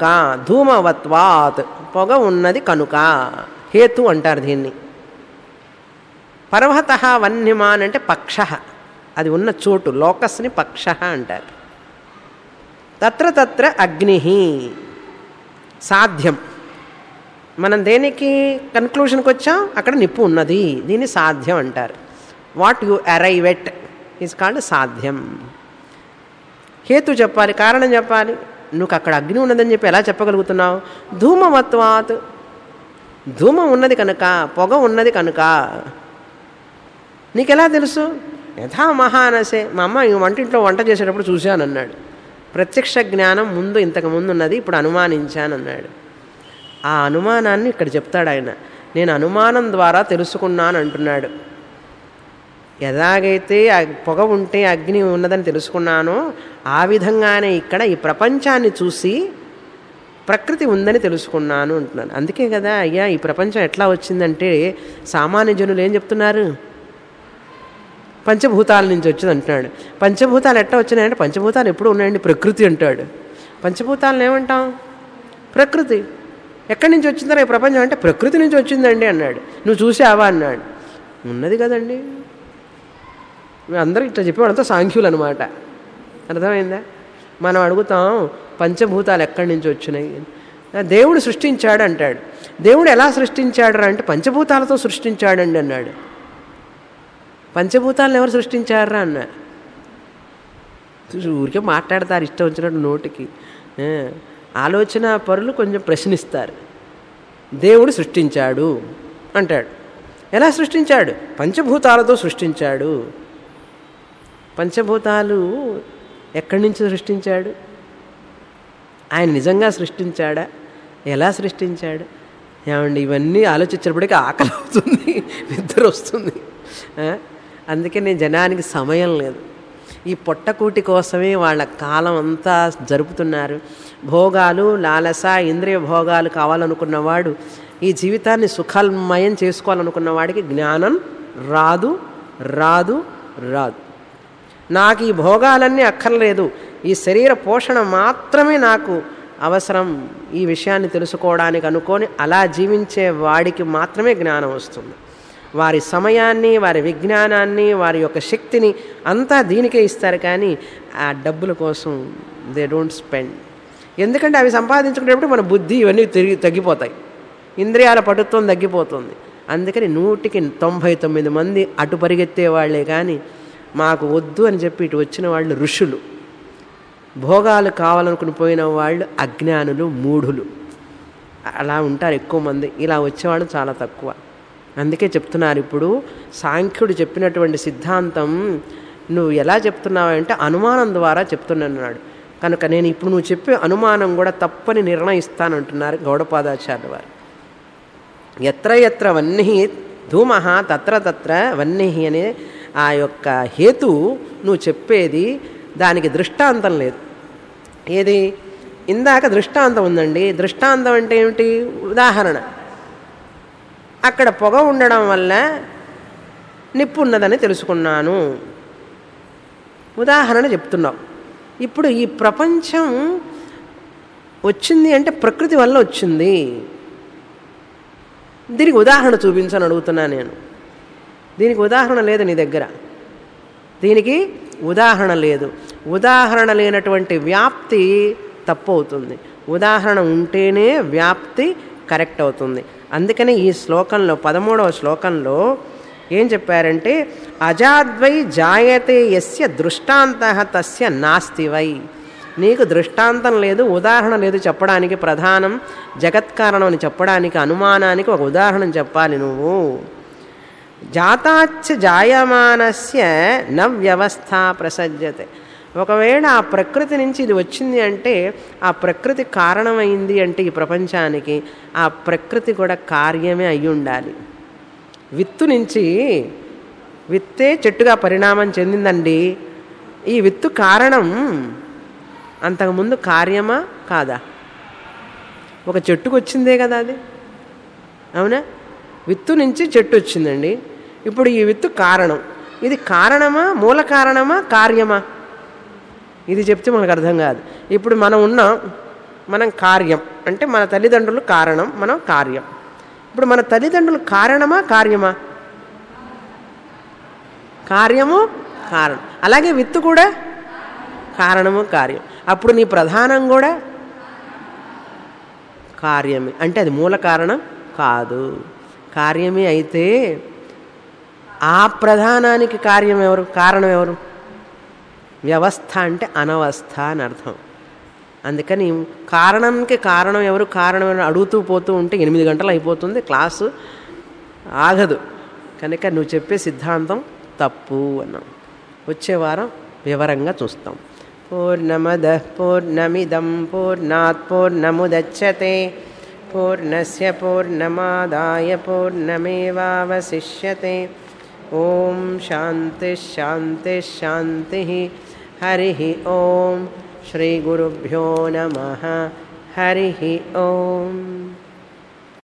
ధూమవత్వాత్ పొగ ఉన్నది కనుక హేతు అంటారు దీన్ని పర్వత వన్యమాన్ అంటే పక్ష అది ఉన్న చోటు లోకస్ని పక్ష అంటారు తత్ర తత్ర అగ్ని సాధ్యం మనం దేనికి కన్క్లూషన్కి వచ్చాం అక్కడ నిప్పు ఉన్నది దీన్ని సాధ్యం అంటారు what you arrive at is called సాధ్యం హేతు చెప్పాలి కారణం చెప్పాలి నువ్వు అక్కడ అగ్ని ఉన్నదని చెప్పి ఎలా చెప్పగలుగుతున్నావు ధూమవత్వాత్ ధూమం ఉన్నది కనుక పొగ ఉన్నది కనుక నీకెలా తెలుసు యథా మహానసే మా అమ్మ ఈ వంటింట్లో వంట చేసేటప్పుడు చూశానన్నాడు ప్రత్యక్ష జ్ఞానం ముందు ఇంతకు ముందు ఉన్నది ఇప్పుడు అనుమానించానన్నాడు ఆ అనుమానాన్ని ఇక్కడ చెప్తాడు ఆయన నేను అనుమానం ద్వారా తెలుసుకున్నాను అంటున్నాడు ఎలాగైతే ఆ పొగ ఉంటే అగ్ని ఉన్నదని తెలుసుకున్నానో ఆ విధంగానే ఇక్కడ ఈ ప్రపంచాన్ని చూసి ప్రకృతి ఉందని తెలుసుకున్నాను అంటున్నాను అందుకే కదా అయ్యా ఈ ప్రపంచం ఎట్లా వచ్చిందంటే సామాన్య జనులు ఏం చెప్తున్నారు పంచభూతాల నుంచి వచ్చింది అంటున్నాడు పంచభూతాలు ఎట్లా వచ్చినాయంటే పంచభూతాలు ఎప్పుడు ఉన్నాయండి ప్రకృతి అంటాడు పంచభూతాలను ఏమంటాం ప్రకృతి ఎక్కడి నుంచి వచ్చిందో ఈ ప్రపంచం అంటే ప్రకృతి నుంచి వచ్చిందండి అన్నాడు నువ్వు చూసావా అన్నాడు ఉన్నది కదండి అందరూ ఇట్లా చెప్పేవాడంతా సాంఖ్యులు అనమాట అర్థమైందా మనం అడుగుతాం పంచభూతాలు ఎక్కడి నుంచి వచ్చినాయి దేవుడు సృష్టించాడు అంటాడు దేవుడు ఎలా సృష్టించాడు అంటే పంచభూతాలతో సృష్టించాడండి అన్నాడు పంచభూతాలను ఎవరు సృష్టించారా అన్న ఊరికే మాట్లాడతారు ఇష్టం వచ్చినట్టు నోటికి ఆ, ఆలోచన పరులు కొంచెం ప్రశ్నిస్తారు దేవుడు సృష్టించాడు అంటాడు ఎలా సృష్టించాడు పంచభూతాలతో సృష్టించాడు పంచభూతాలు ఎక్కడి నుంచి సృష్టించాడు ఆయన నిజంగా సృష్టించాడా ఎలా సృష్టించాడు ఏమండి ఇవన్నీ ఆలోచించినప్పటికీ ఆకలి అవుతుంది నిద్ర వస్తుంది ఆ? అందుకే నేను జనానికి సమయం లేదు ఈ పొట్టకూటి కోసమే వాళ్ళ కాలం అంతా జరుపుతున్నారు భోగాలు లాలస ఇంద్రియ భోగాలు కావాలనుకున్నవాడు ఈ జీవితాన్ని సుఖమయం చేసుకోవాలనుకున్న వాడికి జ్ఞానం రాదు రాదు రాదు నాకు ఈ భోగాలన్నీ అక్కర్లేదు ఈ శరీర పోషణ మాత్రమే నాకు అవసరం ఈ విషయాన్ని తెలుసుకోవడానికి అనుకొని అలా జీవించే వాడికి మాత్రమే జ్ఞానం వస్తుంది వారి సమయాన్ని వారి విజ్ఞానాన్ని వారి యొక్క శక్తిని అంతా దీనికే ఇస్తారు కానీ ఆ డబ్బుల కోసం దే డోంట్ స్పెండ్ ఎందుకంటే అవి సంపాదించుకునేటప్పుడు మన బుద్ధి ఇవన్నీ తిరిగి తగ్గిపోతాయి ఇంద్రియాల పటుత్వం తగ్గిపోతుంది అందుకని నూటికి తొంభై తొమ్మిది మంది అటు పరిగెత్తే వాళ్ళే కానీ మాకు వద్దు అని చెప్పి ఇటు వచ్చిన వాళ్ళు ఋషులు భోగాలు కావాలనుకుని పోయిన వాళ్ళు అజ్ఞానులు మూఢులు అలా ఉంటారు ఎక్కువ మంది ఇలా వచ్చేవాళ్ళు చాలా తక్కువ అందుకే చెప్తున్నారు ఇప్పుడు సాంఖ్యుడు చెప్పినటువంటి సిద్ధాంతం నువ్వు ఎలా చెప్తున్నావు అంటే అనుమానం ద్వారా చెప్తున్నాడు కనుక నేను ఇప్పుడు నువ్వు చెప్పే అనుమానం కూడా తప్పని నిర్ణయిస్తానంటున్నారు గౌడపాదాచార్య వారు ఎత్ర ఎత్ర వన్ని ధూమ తత్ర తత్ర వన్ని అనే ఆ యొక్క హేతు నువ్వు చెప్పేది దానికి దృష్టాంతం లేదు ఏది ఇందాక దృష్టాంతం ఉందండి దృష్టాంతం అంటే ఏమిటి ఉదాహరణ అక్కడ పొగ ఉండడం వల్ల నిప్పు ఉన్నదని తెలుసుకున్నాను ఉదాహరణ చెప్తున్నావు ఇప్పుడు ఈ ప్రపంచం వచ్చింది అంటే ప్రకృతి వల్ల వచ్చింది దీనికి ఉదాహరణ చూపించని అడుగుతున్నా నేను దీనికి ఉదాహరణ లేదు నీ దగ్గర దీనికి ఉదాహరణ లేదు ఉదాహరణ లేనటువంటి వ్యాప్తి తప్పు అవుతుంది ఉదాహరణ ఉంటేనే వ్యాప్తి కరెక్ట్ అవుతుంది అందుకని ఈ శ్లోకంలో పదమూడవ శ్లోకంలో ఏం చెప్పారంటే అజాద్వై జాయతే యస్య దృష్టాంత తస్య నాస్తి వై నీకు దృష్టాంతం లేదు ఉదాహరణ లేదు చెప్పడానికి ప్రధానం జగత్కారణం అని చెప్పడానికి అనుమానానికి ఒక ఉదాహరణ చెప్పాలి నువ్వు జాతాచ్చ జాయమానస్య న వ్యవస్థ ప్రసజ్యతే ఒకవేళ ఆ ప్రకృతి నుంచి ఇది వచ్చింది అంటే ఆ ప్రకృతి కారణమైంది అంటే ఈ ప్రపంచానికి ఆ ప్రకృతి కూడా కార్యమే అయి ఉండాలి విత్తు నుంచి విత్తే చెట్టుగా పరిణామం చెందిందండి ఈ విత్తు కారణం అంతకుముందు కార్యమా కాదా ఒక చెట్టుకు వచ్చిందే కదా అది అవునా విత్తు నుంచి చెట్టు వచ్చిందండి ఇప్పుడు ఈ విత్తు కారణం ఇది కారణమా మూల కారణమా కార్యమా ఇది చెప్తే మనకు అర్థం కాదు ఇప్పుడు మనం ఉన్నాం మనం కార్యం అంటే మన తల్లిదండ్రులు కారణం మనం కార్యం ఇప్పుడు మన తల్లిదండ్రులు కారణమా కార్యమా కార్యము కారణం అలాగే విత్తు కూడా కారణము కార్యం అప్పుడు నీ ప్రధానం కూడా కార్యమే అంటే అది మూల కారణం కాదు కార్యమే అయితే ఆ ప్రధానానికి కార్యం ఎవరు కారణం ఎవరు వ్యవస్థ అంటే అనవస్థ అని అర్థం అందుకని కారణానికి కారణం ఎవరు కారణం ఎవరు అడుగుతూ పోతూ ఉంటే ఎనిమిది గంటలు అయిపోతుంది క్లాసు ఆగదు కనుక నువ్వు చెప్పే సిద్ధాంతం తప్పు అన్నాం వచ్చే వారం వివరంగా చూస్తాం పూర్ణమద పూర్ణమిదం పూర్ణాత్ పూర్ణముదచ్చతే పూర్ణస్య పూర్ణమాదాయ పూర్ణమేవావశిష్యతే ఓం శాంతి శాంతి శాంతి హరి ఓం శ్రీగురుభ్యో నమ హరి ఓం